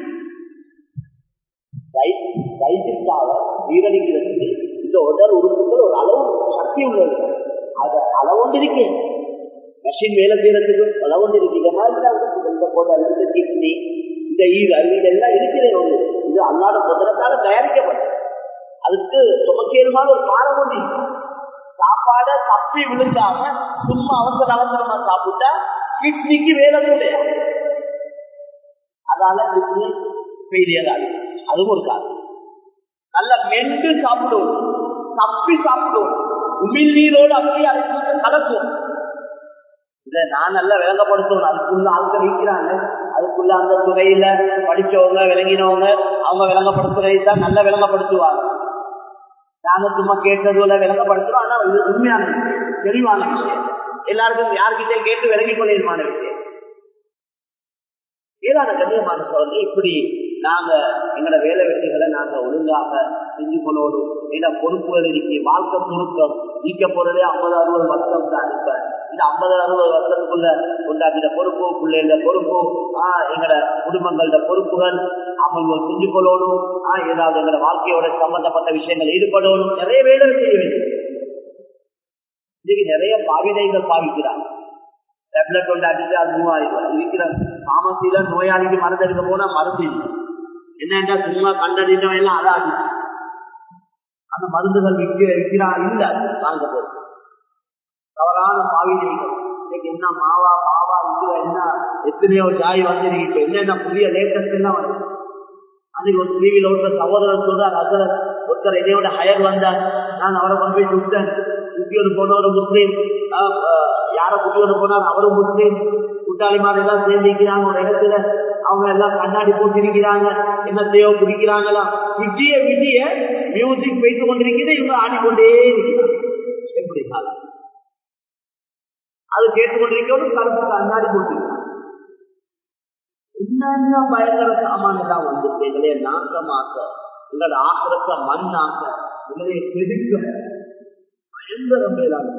வயிற்றுக்காக சீரழிக்கிறதுக்கு இந்த உடல் உறுப்புகள் ஒரு அளவு சக்தி உள்ளது அது அளவுண்டு இருக்கேன் மெஷின் வேலை செய்யறதுக்கு அளவுண்டு இருக்கு இந்த மாதிரி இந்த குடல் இந்த கிட்னி இந்த ஈரல் இதெல்லாம் இருக்கிறேன் இது அல்லாத முதலத்தால தயாரிக்கப்பட்டது அதுக்கு சுமக்கேதுமான ஒரு பாரம் ஒன்று சாப்பாட தப்பி விழுந்தாம சும்மா அவசர அவசரமா சாப்பிட்டா கிட்னிக்கு வேலை முடியாது அதால கிட்னி ஃபெயிலியர் ஆகுது அதுவும் ஒரு காரணம் நல்ல மென்று சாப்பிடுவோம் தப்பி சாப்பிடுவோம் உமிழ் நீரோடு அப்படியே அதை கலக்கும் இதை நான் நல்லா விளங்கப்படுத்தணும் அதுக்குள்ள ஆட்கள் இருக்கிறாங்க அதுக்குள்ள அந்த துறையில படிச்சவங்க விளங்கினவங்க அவங்க விளங்கப்படுத்துறதை தான் நல்லா விளங்கப்படுத்துவாங்க நாங்க சும்மா கேட்டதுல விளங்கப்படுத்துறோம் ஆனா இது உண்மையான விஷயம் தெளிவான விஷயம் எல்லாருக்கும் யாருக்கிட்டே கேட்டு விளங்கி கொள்ளிருமான விஷயம் ஏதான கண்ணியமான சொல்றது இப்படி நாங்க எங்களோட வேலை வெட்டிகளை நாங்க ஒழுங்காக செஞ்சு கொள்ளோடும் ஏன்னா பொறுப்புகள் இருக்கு வாழ்க்கை சுருக்கம் நீக்க போறதே ஐம்பது அறுபது வருஷம் தான் இப்ப இந்த ஐம்பது அறுபது வருஷத்துக்குள்ள உண்டாக்கிற பொறுப்பு பிள்ளைகள பொறுப்பு ஆஹ் எங்களோட குடும்பங்களோட பொறுப்புகள் அவங்க செஞ்சு கொள்ளணும் ஆஹ் ஏதாவது எங்களோட வாழ்க்கையோட சம்பந்தப்பட்ட விஷயங்கள் ஈடுபடணும் நிறைய வேலை செய்ய வேண்டும் இன்னைக்கு நிறைய பாவிதைகள் பாவிக்கிறாங்க டேப்லெட் கொண்டு அடிச்சு அது மூவாயிரம் இருக்கிற பாமசியில நோயாளிக்கு மருந்து எடுக்க போனா மருந்து இல்லை என்னண்டா சும்மா கண்டறிந்தவன் எல்லாம் அதாது அந்த மருந்துகள் விற்க விற்கிறா இல்ல வாங்க போது தவறான பாவினைகள் இன்னைக்கு என்ன மாவா மாவா இருக்கிற என்ன எத்தனையோ ஜாய் வந்திருக்கு என்னென்ன புதிய லேட்டஸ்ட் எல்லாம் வந்து அன்னைக்கு ஒரு டிவியில ஒருத்தர் சகோதரர் சொல்றார் அதுல ஒருத்தர் என்னையோட ஹயர் வந்தார் நான் அவரை கொண்டு போய் விட்டேன் குட்டியோடு போனவர் முஸ்லீம் யார குட்டியோடு போனார் அவரும் முஸ்லீம் கூட்டாளிமார் எல்லாம் சேர்ந்திருக்கிறாங்க ஒரு இடத்துல அவங்க எல்லாம் கண்ணாடி போட்டிருக்கிறாங்க என்ன செய்ய குடிக்கிறாங்களா விஜய விஜய மியூசிக் பேசி கொண்டிருக்கிறது இவங்க ஆடிக்கொண்டே இருக்கிறாங்க எப்படி அது கேட்டுக்கொண்டிருக்கிறது கருப்பு கண்ணாடி போட்டிருக்காங்க என்னென்ன பயங்கர சாமான்தான் வந்துட்டீங்களே நாசமாக்க உங்களோட ஆசிரத்தை மண்ணாக்க உங்களை செதுக்க பயங்கர மேலான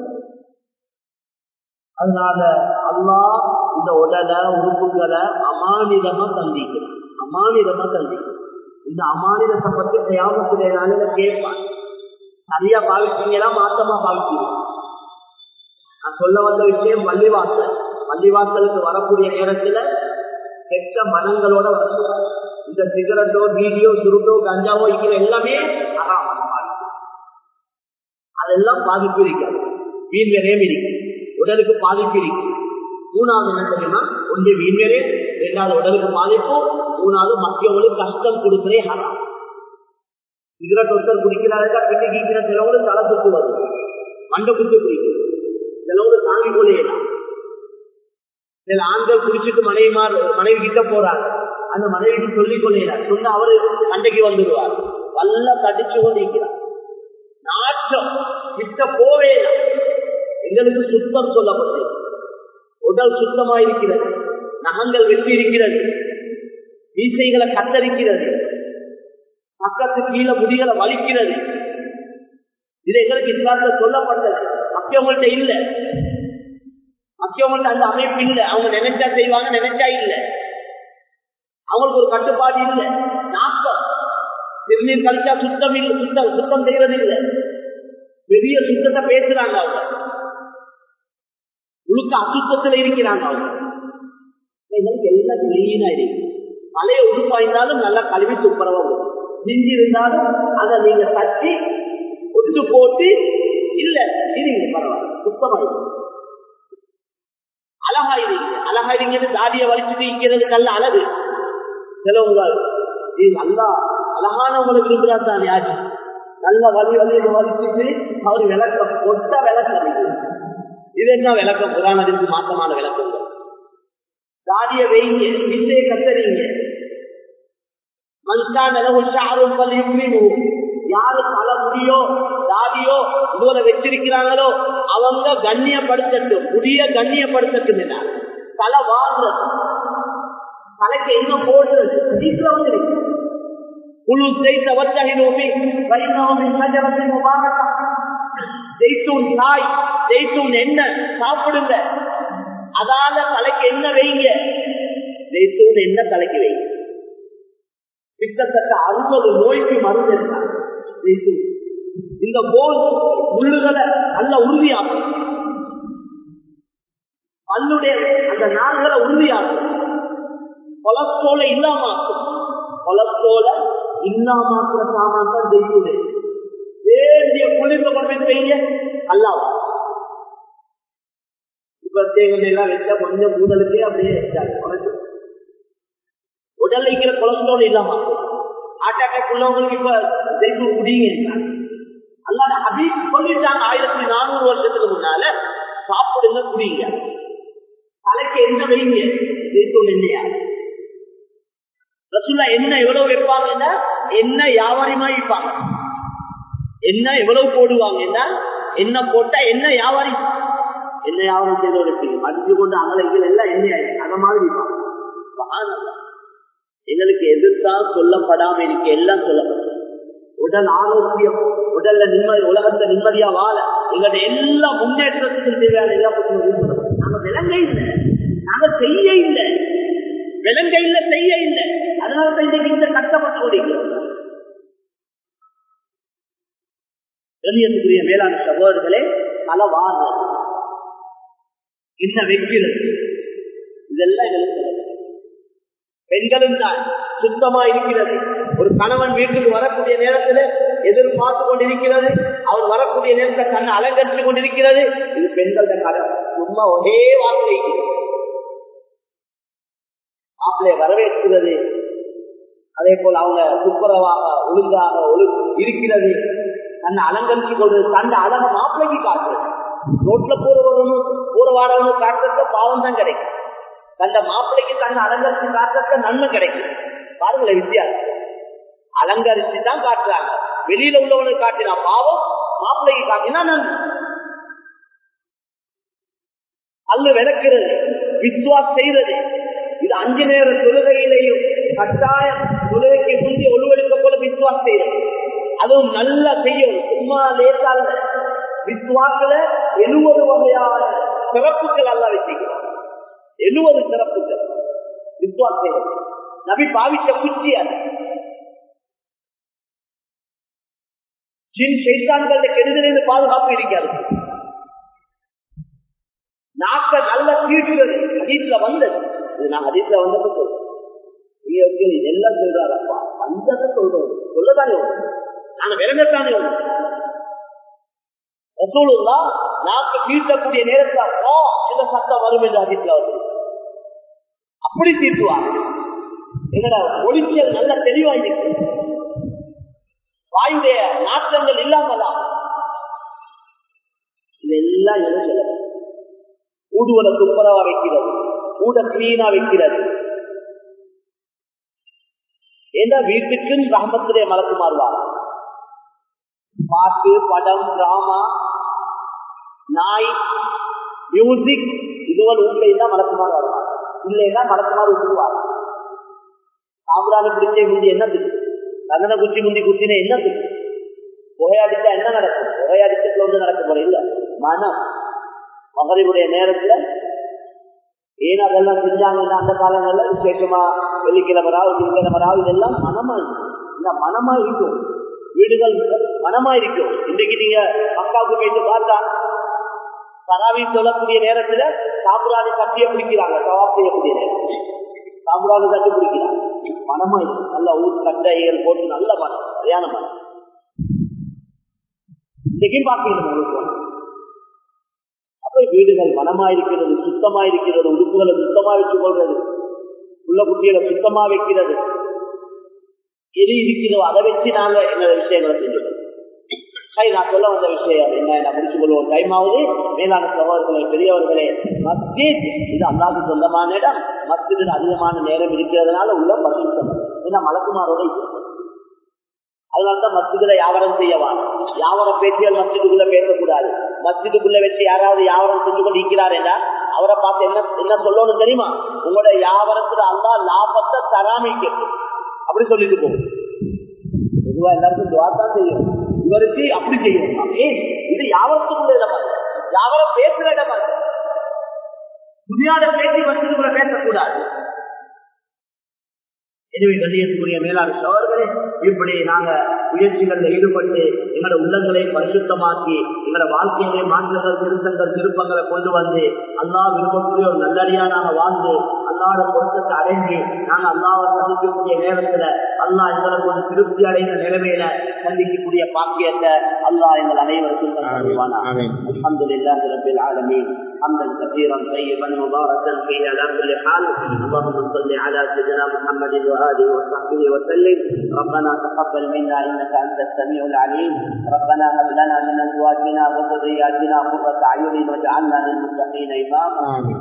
அதனால அல்லா இந்த உடலை உறுப்புகளை அமானிதமா தந்திக்கிறான் அமானிதமா தந்திக்கிறான் இந்த அமானிதத்தை பத்தி தயாமத்துடைய நாளில கேட்பான் சரியா பாவிச்சீங்களா மாத்தமா பாவிச்சீங்க நான் சொல்ல வந்த விஷயம் பள்ளிவாசல் பள்ளிவாசலுக்கு வரக்கூடிய நேரத்துல கெட்ட மனங்களோட வரக்கூடாது இந்த சிகரெட்டோ வீடியோ சுருட்டோ கஞ்சாவோ இருக்கிற எல்லாமே அதெல்லாம் பாதிப்பு இருக்காது வீண் விரையும் இருக்கு உடலுக்கு பாதிப்பு இருக்கு மூணாவது என்ன தெரியுமா ஒன்று வீண் விரையும் இரண்டாவது உடலுக்கு பாதிப்பு மூணாவது மற்றவங்களுக்கு கஷ்டம் கொடுக்கிறே ஹராம் சிகரெட் ஒருத்தர் குடிக்கிறாருக்கா பின்ன கீக்கிற சிலவங்க தலை சுத்து வருது மண்டை குத்து குடிக்கும் சிலவங்க தாங்கி கொள்ளையலாம் சில ஆண்கள் குடிச்சிட்டு மனைவிமார் மனைவி கிட்ட போறாங்க அந்த மனைவிக்கு சொல்லிக் கொள்ளையிறார் சொன்ன அவரு சண்டைக்கு வந்துடுவார் வல்ல கடிச்சு கொண்டிருக்கிறார் நாற்றம் கிட்ட போவே எங்களுக்கு சுத்தம் சொல்லப்பட்டது உடல் சுத்தமா இருக்கிறது நகங்கள் வெட்டி இருக்கிறது மீசைகளை கத்தரிக்கிறது பக்கத்து கீழே முடிகளை வலிக்கிறது இது எங்களுக்கு இஸ்லாத்துல சொல்லப்பட்டது மக்கியவங்கள்ட்ட இல்ல மக்கியவங்கள்ட்ட அந்த அமைப்பு இல்ல அவங்க நினைச்சா செய்வாங்க நினைச்சா இல்ல அவங்களுக்கு ஒரு கட்டுப்பாடு இல்ல நாற்பம் திருநீர் கழிச்சா சுத்தம் இல்லை சுத்தம் சுத்தம் செய்யறது இல்ல பெரிய சுத்தத்தை பேசுறாங்க அவங்க முழுக்க அசுத்தத்துல இருக்கிறாங்க அவங்க எங்களுக்கு எல்லாம் கிளீனா இருக்கு பழைய உடுப்பா இருந்தாலும் நல்லா கழுவி துப்புரவா வரும் மிஞ்சி இருந்தாலும் அதை நீங்க தட்டி ஒட்டு போட்டு இல்ல இருங்க பரவாயில்ல சுத்தமா இருக்கு அழகாயிருங்க அழகாயிருங்கிறது தாடியை வலிச்சுட்டு இருக்கிறது நல்ல அழகு சிலவங்க இது நல்லா அழகானவங்களை விரும்புறாரு தான் யாரு நல்ல வலி வலியை வலிச்சுட்டு அவர் விளக்கம் கொட்ட விளக்கம் இது என்ன விளக்கம் புராணத்திற்கு மாற்றமான விளக்கம் தாடிய வைங்க விசையை கத்தறீங்க மன்கான் ஷாரும் பள்ளியும் யாரு தலை முடியோ தாடியோ இதுல வச்சிருக்கிறாங்களோ அவங்க கண்ணியப்படுத்தட்டும் முடிய கண்ணியப்படுத்தட்டும் என்ன தலை வாழ்றது தலைக்கு என்ன போடுறது சீக்கிரம் குழு செய்த வச்சகை நோக்கி வைணவமின் சஜரத்தின் முபாரக்கா ஜெய்தூன் தாய் ஜெய்தூன் என்ன சாப்பிடுங்க அதால தலைக்கு என்ன வைங்க ஜெய்தூன் என்ன தலைக்கு வைங்க கிட்டத்தட்ட அறுபது நோய்க்கு மருந்து இருக்காங்க இந்த போல் முள்ளுகளை நல்ல உறுதியாகும் பல்லுடைய அந்த நாள்களை உறுதியாகும் கொலஸ்ட்ரோல இல்லாமாக்கும் கொலஸ்ட்ரோல இல்லாமாக்குற சாமான் தான் ஜெயிக்குது வேண்டிய குளிர்ந்த கொண்டு செய்ய அல்லாவா இப்ப தேவன் எல்லாம் வச்சா கொஞ்சம் மூதலுக்கே அப்படியே வச்சாங்க குறைச்சு உடல்ல இருக்கிற கொலஸ்ட்ரால் இல்லாம ஹார்ட் அட்டாக் உள்ளவங்களுக்கு இப்ப ஜெயிப்பு முடியுங்க அல்லாத ஹபீப் சொல்லிட்டாங்க ஆயிரத்தி நானூறு வருஷத்துக்கு முன்னால சாப்பிடுங்க குடிங்க என்ன வைங்க ஜெய்தூன் எண்ணெயா ரசுல்லா என்ன எவ்வளவு வைப்பாங்கன்னா என்ன வியாபாரிமா வைப்பாங்க என்ன எவ்வளவு போடுவாங்கன்னா என்ன போட்டா என்ன வியாபாரி என்ன வியாபாரம் செய்தவருக்கு அடிச்சு கொண்டு அமலைகள் எல்லாம் என்ன அந்த மாதிரி வைப்பாங்க சுப்ஹானல்லாஹ். எங்களுக்கு எதிர்த்தான் சொல்லப்படாம இருக்கு எல்லாம் சொல்லப்படும் உடல் ஆரோக்கியம் உடல்ல நிம்மதி உலகத்தை நிம்மதியா வாழ எங்களுடைய எல்லா முன்னேற்றத்துக்கும் தேவையான எல்லா பத்தியும் நாங்க விலங்க இல்லை நாங்க செய்ய இல்லை விலங்க இல்லை செய்ய இல்லை அதனாலதான் இன்னைக்கு இந்த கஷ்டப்பட்டு கொண்டிருக்கிறோம் கண்ணியத்துக்குரிய மேலான சகோதரர்களே தலை வாடுறது என்ன வைக்கிறது இதெல்லாம் எங்களுக்கு தெரியும். பெண்களும் தான் சுத்தமா இருக்கிறது ஒரு கணவன் வீட்டுக்கு வரக்கூடிய நேரத்தில் எதிர்பார்த்து கொண்டிருக்கிறது அவர் வரக்கூடிய நேரத்தில் தன்னை அலங்கரித்துக் கொண்டிருக்கிறது இது பெண்கள கடன் சும்மா ஒரே வார்த்தை மாப்பிள்ளை வரவேற்கிறது அதே போல் அவங்க துப்புரவாக ஒழுங்காக ஒழு இருக்கிறது தன்னை அலங்கரித்துக் கொள்வது தன்னை அழக மாப்பிள்ளைக்கு காட்டுறது ரோட்ல போறவனும் போற வாடவனும் காட்டுறதுல பாவம் தான் கிடைக்கும் தந்த மாப்பிள்ளைக்கு தன்னை அலங்கரித்து காட்டுறதுல நன்மை கிடைக்கும் பாருங்களேன் வித்தியாசம் அலங்கரிச்சு தான் காட்டுறாங்க வெளியில உள்ளவனுக்கு காட்டினா பாவம் மாப்பிள்ளைக்கு காட்டினா நன்மை அல்ல விளக்குறது விஸ்வாஸ் செய்யறது இது அஞ்சு நேர தொழுகையிலையும் கட்டாயம் தொழுகைக்கு முந்தி ஒழுவெடுக்க போல விஸ்வாஸ் செய்யறது அதுவும் நல்லா செய்யும் சும்மா லேசால விஸ்வாக்கில எழுபது வகையான சிறப்புகள் அல்ல வச்சுக்கிறோம் எழுபது சிறப்புகள் விஸ்வாஸ் செய்யறது நபி பாவிச்ச குச்சி அது ஜின் சைத்தான்கள கெடுதலிருந்து பாதுகாப்பு இருக்காது நாக்க நல்ல தீர்க்கிறது ஹதீஸ்ல வந்தது இது நான் ஹதீஸ்ல வந்தது சொல்றேன் நீங்க வைக்கிறது இதெல்லாம் சொல்றாரப்பா வந்ததை சொல்றோம் சொல்லதானே ஒண்ணு நாங்க விளங்கத்தானே ஒண்ணு ரசூலுல்லா நாக்கு தீர்க்கக்கூடிய நேரத்துல அப்பா சில சத்தம் வரும் என்று ஹதீஸ்ல வந்து அப்படி தீர்த்துவாங்க எங்கட ஒளிச்சல் நல்ல தெளிவா இருக்கு வாயுடைய நாற்றங்கள் இல்லாமலாம் இதெல்லாம் என்ன சொல்ல ஊடுவலை துப்புரவா வைக்கிறது ஊட கிளீனா வைக்கிறது ஏன்னா வீட்டுக்கும் ரஹமத்துடைய மலக்கு மாறுவாரா பாட்டு படம் டிராமா நாய் மியூசிக் இதுவரை வீட்டுல மலக்குமார் வருவாங்க இல்லைன்னா மலக்குமார் விட்டுருவாங்க சாம்பிராணி பிடிச்ச முந்தி என்னத்துக்கு சந்தன குச்சி முந்தி குச்சின என்னத்துக்கு புகையடிச்சா என்ன நடக்கும் புகையடிச்சதுல வந்து நடக்க போற இல்ல மனம் மகரிவுடைய நேரத்துல ஏன் அதெல்லாம் செஞ்சாங்கன்னா அந்த காலங்கள்ல விசேஷமா வெள்ளிக்கிழமரா வெள்ளிக்கிழமரா இதெல்லாம் மனமா இருக்கும் இந்த மனமா இருக்கும் வீடுகள் மனமா இருக்கும் இன்றைக்கு நீங்க அக்காவுக்கு போயிட்டு பார்த்தா தராவி சொல்லக்கூடிய நேரத்துல சாம்பிராணி கட்டிய பிடிக்கிறாங்க சவா செய்யக்கூடிய நேரம் சாம்பிராணி கட்டி பிடிக்கிறாங்க மனமா இருக்கும் நல்ல ஊர் கட்டைகள் போட்டு நல்ல மனம் சரியான மனம் இன்றைக்கும் பார்க்கணும் அப்ப வீடுகள் மனமா இருக்கிறது சுத்தமா இருக்கிறது உடுப்புகளை சுத்தமா வச்சுக் கொள்றது உள்ள குட்டிகளை சுத்தமா வைக்கிறது எது இருக்கிறதோ அதை வச்சு நாங்க எங்களோட விஷயங்களை செஞ்சுக்கணும் சரி நான் சொல்ல வந்த விஷயம் என்ன நான் முடிச்சு கொள்வோம் டைம் ஆகுது மேலான சகோதரர்களே பெரியவர்களே மஸ்ஜித் இது அல்லாது சொந்தமான இடம் மஸ்ஜிதில் அதிகமான நேரம் இருக்கிறதுனால உள்ள பரிசுத்தம் ஏன்னா மலக்குமாரோட இருக்கிறது அதனாலதான் மஸ்ஜிதுல வியாபாரம் செய்யவான் வியாபார பேச்சியல் மஸ்ஜிதுக்குள்ள பேசக்கூடாது மஸ்ஜிதுக்குள்ள வச்சு யாராவது வியாபாரம் செஞ்சு கொண்டு இருக்கிறாரேடா அவரை பார்த்து என்ன என்ன சொல்லணும் தெரியுமா உங்களோட வியாபாரத்துல அல்லா லாபத்தை தராமிக்க அப்படி சொல்லிட்டு போகும் பொதுவா எல்லாருக்கும் துவா தான் செய்யும் இவருக்கு அப்படி செய்யணும் ஏய் இது வியாபாரத்துக்குள்ள இடமா வியாபாரம் பேசுற இடமா துணியாட பேசி மஸ்ஜிதுக்குள்ள பேசக்கூடாது எனவே கண்ணியத்துக்குரிய மேலாண் சோழர்களே இப்படி நாங்க முயற்சிகளில் ஈடுபட்டு எங்களோட உள்ளங்களை பரிசுத்தமாக்கி எங்களோட வாழ்க்கையிலே மாற்றங்கள் திருத்தங்கள் திருப்பங்களை கொண்டு வந்து அல்லா விரும்பக்கூடிய ஒரு நல்லடியா நாங்க வாழ்ந்து அல்லாட பொருத்தத்தை அடைஞ்சு நாங்க அல்லாவை சந்திக்கக்கூடிய நேரத்துல அல்லா எங்களுக்கு ஒரு திருப்தி அடைந்த நிலைமையில சந்திக்கக்கூடிய பாக்கியத்தை அல்லா எங்கள் அனைவருக்கும் الحمد لله رب العالمين حمدا كثيرا طيبا مباركا فيه على كل حال اللهم صل على سيدنا محمد واله وصحبه وسلم ربنا تقبل منا انك انت السميع العليم ربنا هب لنا من ازواجنا وذرياتنا قرة اعين واجعلنا للمتقين اماما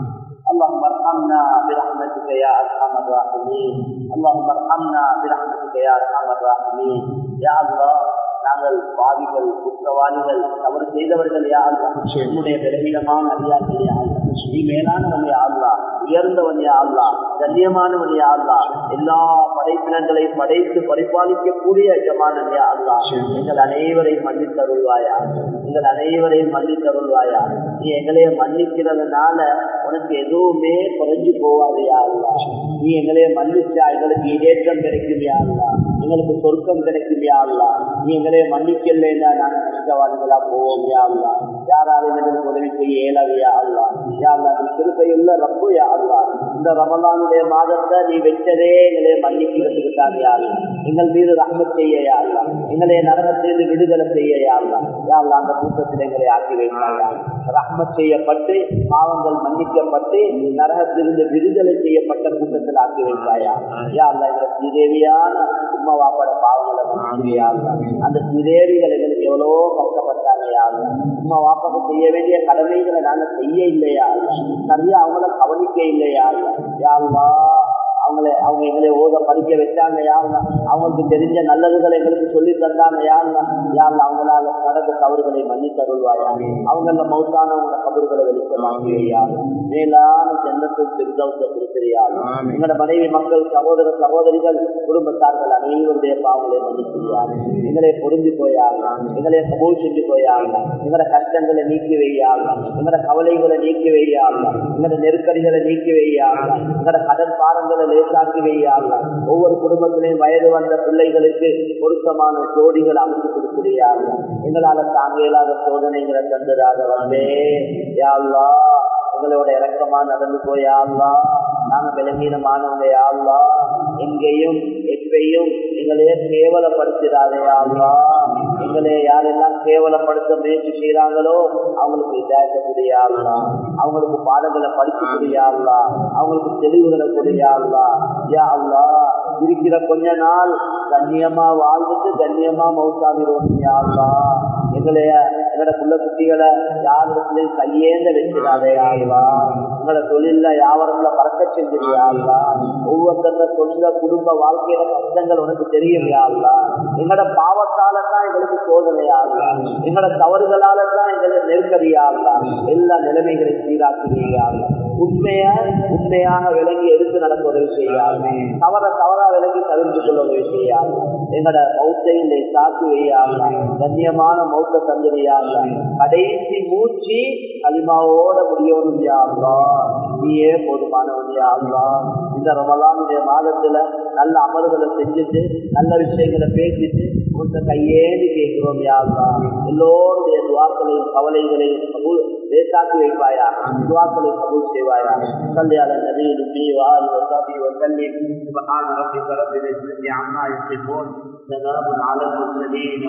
اللهم ارحمنا برحمتك يا ارحم الراحمين اللهم ارحمنا برحمتك يا ارحم الراحمين يا الله நாங்கள் பாவிகள் குற்றவாளிகள் தவறு செய்தவர்கள் யா அல்லா என்னுடைய பலவீனமான அறியாமல் யா அல்லா நீ மேலானவன் யா அல்லா உயர்ந்தவன் யா அல்லா கண்ணியமானவன் யா அல்லா எல்லா படைப்பினங்களை படைத்து பரிபாலிக்கக்கூடிய எஜமானன் யா அல்லா எங்கள் அனைவரையும் மன்னித்தருள்வாயா எங்கள் அனைவரையும் மன்னித்தருள்வாயா நீ எங்களைய மன்னிக்கிறதுனால உனக்கு எதுவுமே குறைஞ்சு போவாது யா அல்லா நீ எங்களைய மன்னிச்சா எங்களுக்கு இடேற்றம் கிடைக்கும் யா அல்லா எங்களுக்கு சொர்க்கம் கிடைக்கும் யா அல்லா நீ எங்களே மன்னிக்கலைன்னா நாங்கள் கஷ்டவாதிகளா போவோம் யா அல்லா யாராலும் எங்களுக்கு உதவி செய்ய இயலவையா அல்லா யா அல்லா நீ திருப்பையுள்ள ரப்பு யா அல்லா இந்த ரமலானுடைய மாதத்தை நீ வச்சதே எங்களை மன்னிக்கிறதுக்கு தான் யா அல்லா எங்கள் மீது ரஹ்மத் செய்ய யா அல்லா எங்களை நரகத்திலிருந்து விடுதலை செய்ய யா அல்லா யா அல்லா அந்த கூட்டத்தில் எங்களை ஆக்கி வைத்தாயா ரஹ்மத் செய்யப்பட்டு பாவங்கள் மன்னிக்கப்பட்டு நரகத்திலிருந்து விடுதலை செய்யப்பட்ட கூட்டத்தில் ஆக்கி வைத்தாயா யா அல்லா எங்களுக்கு தேவியான உம்மா வாப்பட பாவங்களை மன்னிக்கிறியா அல்லா அந்த சிதேவிகள் எங்களுக்கு எவ்வளோ கஷ்டப்பட்டாங்க யாரு சும்மா வாப்பாக்கு செய்ய வேண்டிய கடமைகளை நாங்க செய்ய இல்லையா சரியா அவங்கள கவனிக்க இல்லையா யாருமா அவங்களை அவங்க எங்களை ஓத படிக்க வச்சாங்க யாருன்னா அவங்களுக்கு தெரிஞ்ச நல்லதுகளை எங்களுக்கு சொல்லி தந்தாங்க யாருன்னா யாருல அவங்களால நடந்த தவறுகளை மன்னி தருள்வாயா அவங்கள மௌத்தானவங்க கபறுகளை வெளிச்சமாக்கியா மேலான ஜன்னத்தில் திருதவத்தை கொடுக்கிறியா எங்களோட மனைவி மக்கள் சகோதர சகோதரிகள் குடும்பத்தார்கள் அனைவருடைய பாவங்களை மன்னிக்கிறார் எங்களை பொருந்தி போயாங்க எங்களை கபூல் செஞ்சு போயாங்க எங்களோட கஷ்டங்களை நீக்கி வையாங்க எங்களோட கவலைகளை நீக்கி வையாங்க எங்களோட நெருக்கடிகளை நீக்கி வையாங்க எங்களோட கடன் பாரங்களை லேசாக்கி வையாங்க ஒவ்வொரு குடும்பத்திலையும் வயது வந்த பிள்ளைகளுக்கு பொருத்தமான ஜோடிகள் அமைத்து கொடுக்கிறியாங்க எங்களால தாங்க இயலாத சோதனைகளை தந்ததாக வந்தே யாழ்லா எங்களோட இறக்கமா நடந்து போயாள்லா நாங்க விலங்கீனமானவங்க யாழ்லா எங்கேயும் எப்பையும் எங்களையே கேவலப்படுத்திடாதையாள்லா எங்களை யாரெல்லாம் கேவலப்படுத்த முயற்சி செய்யறாங்களோ அவங்களுக்கு இதாயத்தை புரியாங்களா அவங்களுக்கு பாடங்களை படிச்சு புரியாங்களா அவங்களுக்கு தெளிவுகளை புரியாங்களா யா அல்லா இருக்கிற கொஞ்ச நாள் கண்ணியமா வாழ்ந்துட்டு கண்ணியமா மௌசாவிரோம் யாருலா எங்களைய எங்களோட புள்ள குட்டிகளை யாரிடத்துலையும் கையேந்த வச்சிடாதே ஆள்வா எங்களோட தொழில யாவரங்களை பறக்க செஞ்சிருயாள்வா ஒவ்வொருத்தர சொந்த குடும்ப வாழ்க்கையில கஷ்டங்கள் உனக்கு தெரியும் யாருலா எங்களோட பாவத்தால தான் எங்களுக்கு சோதனையாகலா எங்களோட தவறுகளால தான் எங்களுக்கு நெருக்கடியாகலா எல்லா நிலைமைகளையும் சீராக்குவீங்க உண்மைய உண்மையாக விளங்கி எடுத்து நடக்க உதவி செய்யாது தவற தவறா விளங்கி தவிர்த்து கொள்ள உதவி செய்யாது எங்களோட மௌத்தையில் சாக்கு வையாங்க கண்ணியமான மௌத்த தந்துடையாங்க கடைசி மூச்சு களிமாவோட முடியவனும் யாருலா நீயே போதுமானவன் யாருலா இந்த ரமலானுடைய மாதத்துல நல்ல அமல்களை செஞ்சுட்டு நல்ல விஷயங்களை பேசிட்டு உங்க கையேந்து கேட்கிறோம் யாருலா எல்லோருடைய துவாக்களையும் கவலைகளையும் கபூல் லேசாக்கி வைப்பாயா துவாக்களை கபூல் செய்வாயா கல்யாண நதியில் பி வாழ் வசாபி வசல்லிம் سبحان ربك رب العزة عما يصفون سلام على المرسلين